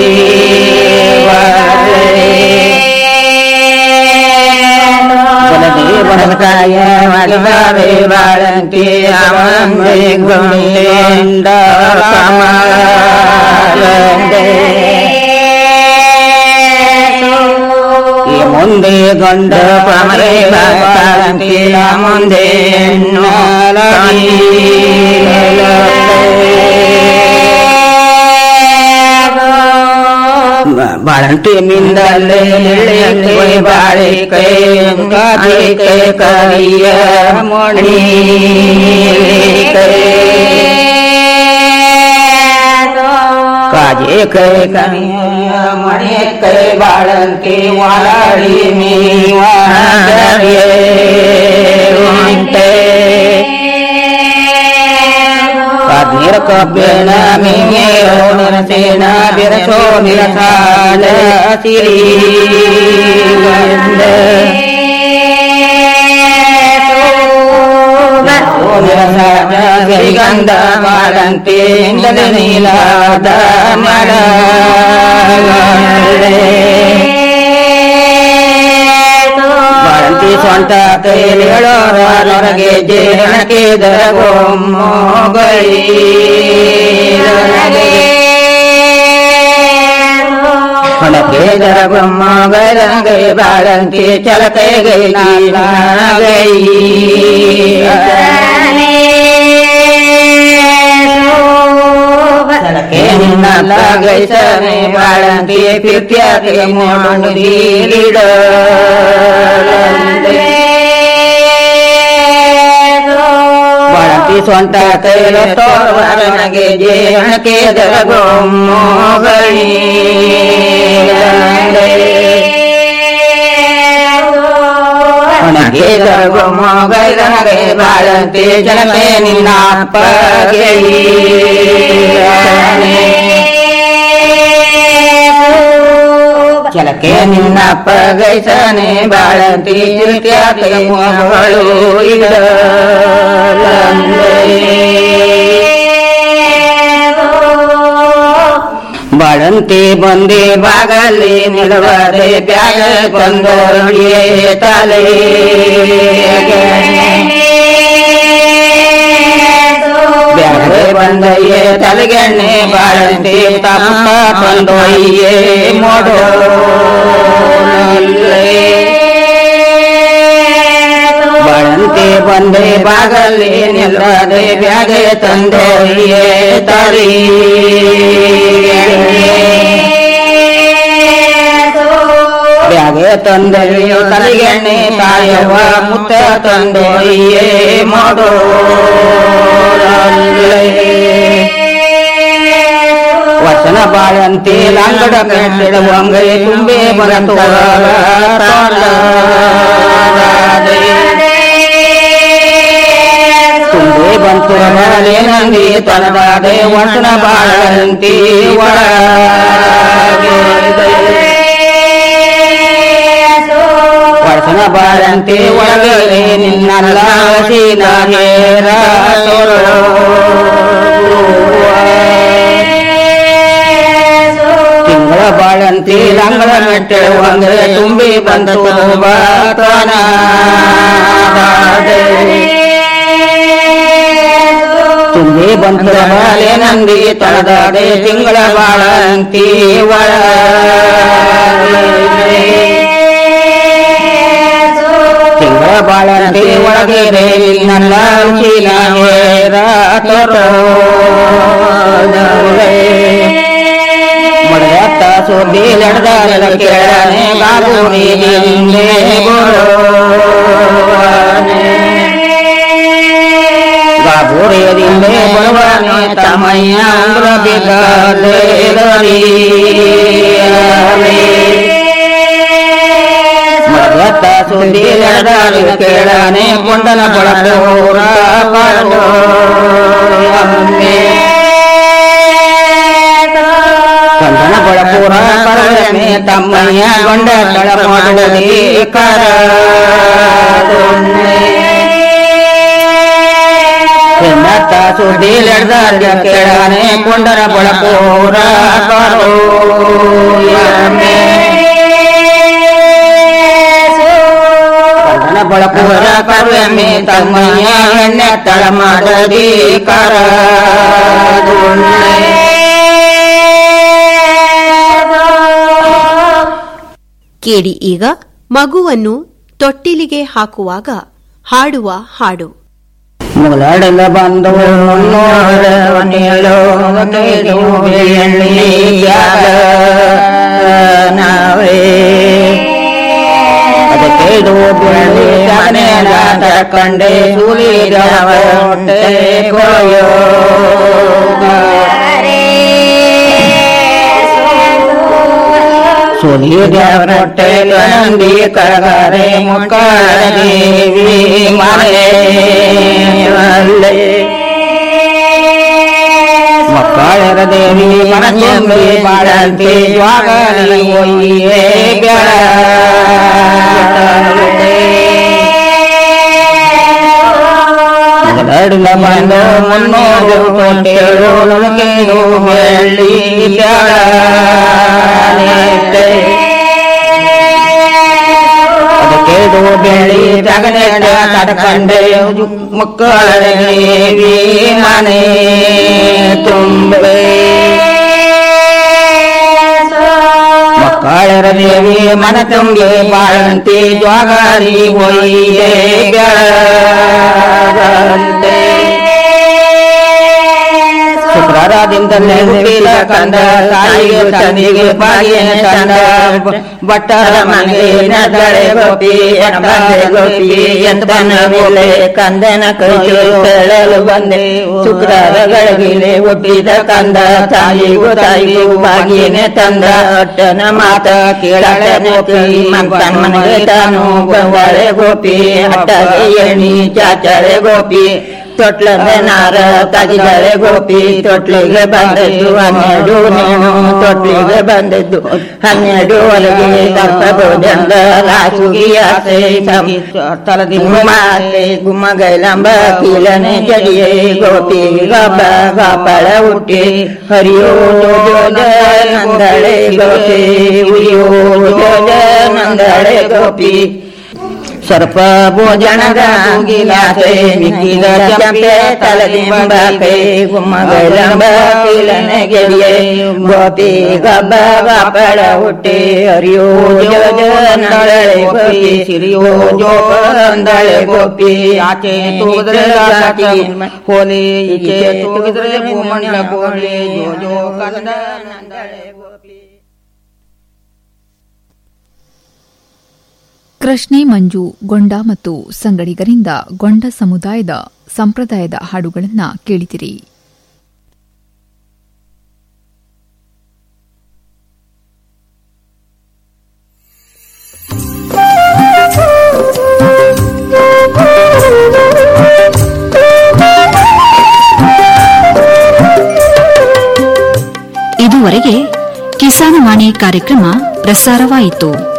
ಬಲದಿ ಬದಕಾಯ ಮಾಡಿಬಾರೆ ಬಾಳಂತೆ ಅವಂಗೆ ಗುಂಡ ಕಮಲಂದೆ ಈ ಮುಂದೆ ಗಂಡ ಪಮರೆ ಬಾಳಂತಿನ ಮುಂದೆ ಬಾಳಂತಿ ಮಿಂದಲ್ಲೇ ಕೈ ಬಾಳೆ ಕೈ ಕೈ ಕೈ ಕರಿಯ ಮಣಿ ಕೈ ಕಾಜೆ ಕೈ ಕನಿಯ ಮಣಿ ಕೈ ಬಾಳಂತಿ ವಾಲಾಡಿ ಮೀವಾಡೇ ಕಾದ್ನೀರ ಕಬ್ಬೇಣ ಮೀಮೇರೋ ನಿರಸೇನ ಬಿರಸೋ ನಿರಸಾಲ ಸಿರಿ ಗಂಧ ಗಂಧ ಮಾಡಂತೆ ನೀಲಾದ ಮಳ ಬಾಳಂತಿ ಸ್ವಂತ ಕೈಲೇಳೋರೊರಗೆ ಜೇಣಕ್ಕೆ ದರಗೊಮ್ಮೊಗಳಿ ಹೊಣಕ್ಕೆ ದರಗೊಮ್ಮಗೈ ಬಾಳಂತಿ ಚಲಕೈಗೈ ನಾಗೈ ಗೈ ಸನೆ ಬಾಳಂತಿ ಪಿತ್ಯಾತಿ ಮೋಡು ದೀಲಿಡ ಬಾಳಂತಿ ಸ್ವಂತ ಕೈಲ ತೋರ್ವರನಗೆ ಜೇಣಕ್ಕೆ ದರಗೊಮ್ಮೊಗಳಿ ಒಣಗೆ ದರಗೊಮ್ಮೊಗೈಲನಗೆ ಬಾಳಂತಿ ಜನಮೇ ನಿನ್ನ ಪಗೆಳಿ ಚಲಕೆ ನಿನ್ನ ಪಗೈಸನೆ ಬಾಳಂತಿ ಚಿತ್ಯಾತೆ ಮಗಳು ಬಾಳಂತಿ ಬಂದೆ ಬಾಗಲಿ ನಿಲುವದೆ ಬ್ಯಾಗ ಬಂದೊಳಿಯೇ ತಲೆ ಬ್ಯಾರೆ ಬಂದಯ್ಯೆ ತಲೆಗೆಣ್ಣೆ ಬಾಳಂತಿ ತಪ್ಪ ಬಂದೊಯ್ಯೇ ಮೋಡೋ ಬಾಳಂತಿ ಬಂದೆ ಬಾಗಲಿ ನಿಲ್ಲದೆ ಬ್ಯಾಗೆ ತಂದೊಯ್ಯೇ ತರಿ ಬ್ಯಾಗೆ ತಂದೆಯೋ ತಲೆಗೆಣ್ಣೆ ತಾಯವ ಮುತ್ತ ತಂದೊಯ್ಯೇ ಮಾಡೋ ವಚನ ಬಾಳಂತಿ ಲಾಂಗಡ ಮೆಟ್ಟಿಡುವಂಗೆ ತುಂಬೆ ಬರತು ತುಂಬೆ ಬಂತು ಬರಲೆ ನಂದಿ ತನದಾದೆ ವಚನ ಬಾಳಂತಿ ವಚನ ಬಾಳಂತಿ ಒಳಗಡೆ ನಿನ್ನಲ್ಲ ಹಸಿನ ಹೇರ ತಿಂಗಳ ಬಾಳಂತಿ ಲಂಗಳ ಮೆಟ್ಟುವಂಗೆ ತುಂಬಿ ಬಂತು ಬಾತನ ತುಂಬಿ ಬಂತು ಬಾಲೆ ನಂದಿ ತಳದಾದೆ ತಿಂಗಳ ಬಾಳಂತಿ ಒಳ ತಿಂಗಳ ಬಾಳಂತಿ ಒಳಗೆ ನನ್ನ ರುಚಿನ ಹೇರ ತರೋ ಮಳೆಯತ್ತ ಸುದ್ದಿ ನಡೆದ ಕೇಳನೆ ಬಾಬುರಿ ಹಿಂದೆ ಬಾಬುರಿಯದಿಂದೆ ಬರುವನೆ ತಮಯ್ಯ ಅಂದ್ರ ಮಳೆಯತ್ತ ಸುದ್ದಿ ನಡೆದ ಕೇಳನೆ ಕೊಂಡನ ಬಳಪೂರ ಪಾಡು ಕಂದನ ಬಳಪೂರ ಪರವನೆ ತಮ್ಮಯ್ಯ ಗೊಂಡ ತಳ ಮಾಡುವುದೇ ಕರ ಹೆಣ್ಣತ್ತ ಸುದ್ದಿ ನಡೆದ ಕೇಳನೆ ಕೊಂಡನ ಬಳಪೂರ ಕರೋ ಕಂದನ ಬಳಪೂರ ಕರುವೆಮ್ಮೆ ತಮ್ಮಯ್ಯ ಎಣ್ಣೆ ತಳ ಮಾಡದಿ ಕರ ಕೇಳಿ ಈಗ ಮಗುವನ್ನು ತೊಟ್ಟಿಲಿಗೆ ಹಾಕುವಾಗ ಹಾಡುವ ಹಾಡು ಮುಗಳಡಲ ಬಂದು ನೋಡವನೆಯಲು ನಾವೇ ಅದಕ್ಕೆ ಬೆಳ್ಳಿ ಮನೆಯ ಕಂಡೆ ಸುಲಿದವ ಹೊಟ್ಟೆ ಕೊಯ್ಯೋ ಸುಲಿದವರ ಹೊಟ್ಟೆ ನಂದಿ ಕರಗರೆ ಮುಕ್ಕಳ ದೇವಿ ಮನೆ ಮಕ್ಕಳರ ದೇವಿ ಮನಸ್ಸೊಮ್ಮೆ ಬಾಳಂತೆ ಜ್ವಾಗಲಿ ಒಯ್ಯೇ ಮೊದಲಡಿನ ಬಂದು ಮುನ್ನೂರು ಕೋಟೆಗಳು ನಮಗೇನು ಬೆಳ್ಳಿ ಅದಕ್ಕೇದು ಬೆಳ್ಳಿ ಜಗನೇಟ ತಡ್ಕಂಡೆ ಮಕ್ಕಳ ದೇವಿ ಮನೆ ತುಂಬೆ ಮಕ್ಕಳರ ದೇವಿ ಮನ ತುಂಬಿ ಬಾಳಂತಿ ಜ್ವಾಗಾರಿ ಒಯ್ಯೇ ಬೆಳಗಂತೆ ಶುಕ್ರವಾರದಿಂದಲೇ ಹುಟ್ಟಿದ ಕಂದ ತಾಯಿಗೆ ತನಿಗೆ ಬಾಗಿನ ಚಂದ ಬಟ್ಟರ ಮನೆಯ ದಳೆ ಗೋಪಿ ಬಂದೆ ಗೋಪಿ ಎಂತನ ಮೇಲೆ ಕಂದನ ಕೈ ಹೇಳಲು ಬಂದೆ ಶುಕ್ರವಾರಗಳಿಗೆ ಹುಟ್ಟಿದ ಕಂದ ತಾಯಿಗೂ ತಾಯಿಗೂ ಬಾಗಿನ ತಂದ ಅಟ್ಟನ ಮಾತ ಕೇಳಳೆ ಗೋಪಿ ಮಕ್ಕನ ಮನೆಗೆ ತಾನು ಬವಳೆ ಗೋಪಿ ಅಟ್ಟಗೆ ಎಣಿ ಚಾಚಳೆ ಗೋಪಿ ತೊಟ್ಲದ ನಾರ ತಗಿದಳೆ ಗೋಪಿ ತೊಟ್ಲಿಗೆ ಬಂದದ್ದು ಹನ್ನೆರಡು ನೇಣು ತೊಟ್ಲಿಗೆ ಬಂದದ್ದು ಹನ್ನೆರಡು ಒಳಗೆ ಸರ್ಪ ಭೋಜನದ ರಾಸುಗಿ ಆಸೆ ತಲದಿ ಗುಮ್ಮಾಸೆ ಗುಮ್ಮ ಗೈಲಂಬ ಕೀಲನೆ ಜಡಿಯೇ ಗೋಪಿ ಗಬ್ಬ ಗಾಪಳ ಹುಟ್ಟಿ ಹರಿಯೋ ಜೋಜ ನಂದಳೆ ಗೋಪಿ ಉರಿಯೋ ಜೋಜ ನಂದಳೆ ಗೋಪಿ ಸರ್ಪ ಭೋಜನದ ಗಿಲಾಸೆ ಮಿಕ್ಕಿದ ಚಂಪೆ ತಲದಿಂಬ ಕೈ ಗುಮ್ಮಗಳಂಬ ಕಿಲನೆ ಗೆಡಿಯೆ ಗೋಪಿ ಗಬ್ಬ ಗಾಪಳ ಹುಟ್ಟಿ ಹರಿಯೋ ಜೋಜ ನಂದಳೆ ಗೋಪಿ ಸಿರಿಯೋ ಜೋಪ ನಂದಳೆ ಗೋಪಿ ಆಚೆ ತೂಗಿದ್ರೆ ಗಾಟಿ ಹೋಲಿ ಈಚೆ ತೂಗಿದ್ರೆ ಭೂಮಂಡ ಗೋಲಿ ಜೋ ಜೋ ಕಂದ ನಂದಳೆ ಗೋಪಿ ಕೃಷ್ಣೆ ಮಂಜು ಗೊಂಡ ಮತ್ತು ಸಂಗಡಿಗರಿಂದ ಗೊಂಡ ಸಮುದಾಯದ ಸಂಪ್ರದಾಯದ ಹಾಡುಗಳನ್ನ ಕೇಳಿದಿರಿ ಇದುವರೆಗೆ ಕಿಸಾನ್ ವಾಣಿ ಕಾರ್ಯಕ್ರಮ ಪ್ರಸಾರವಾಯಿತು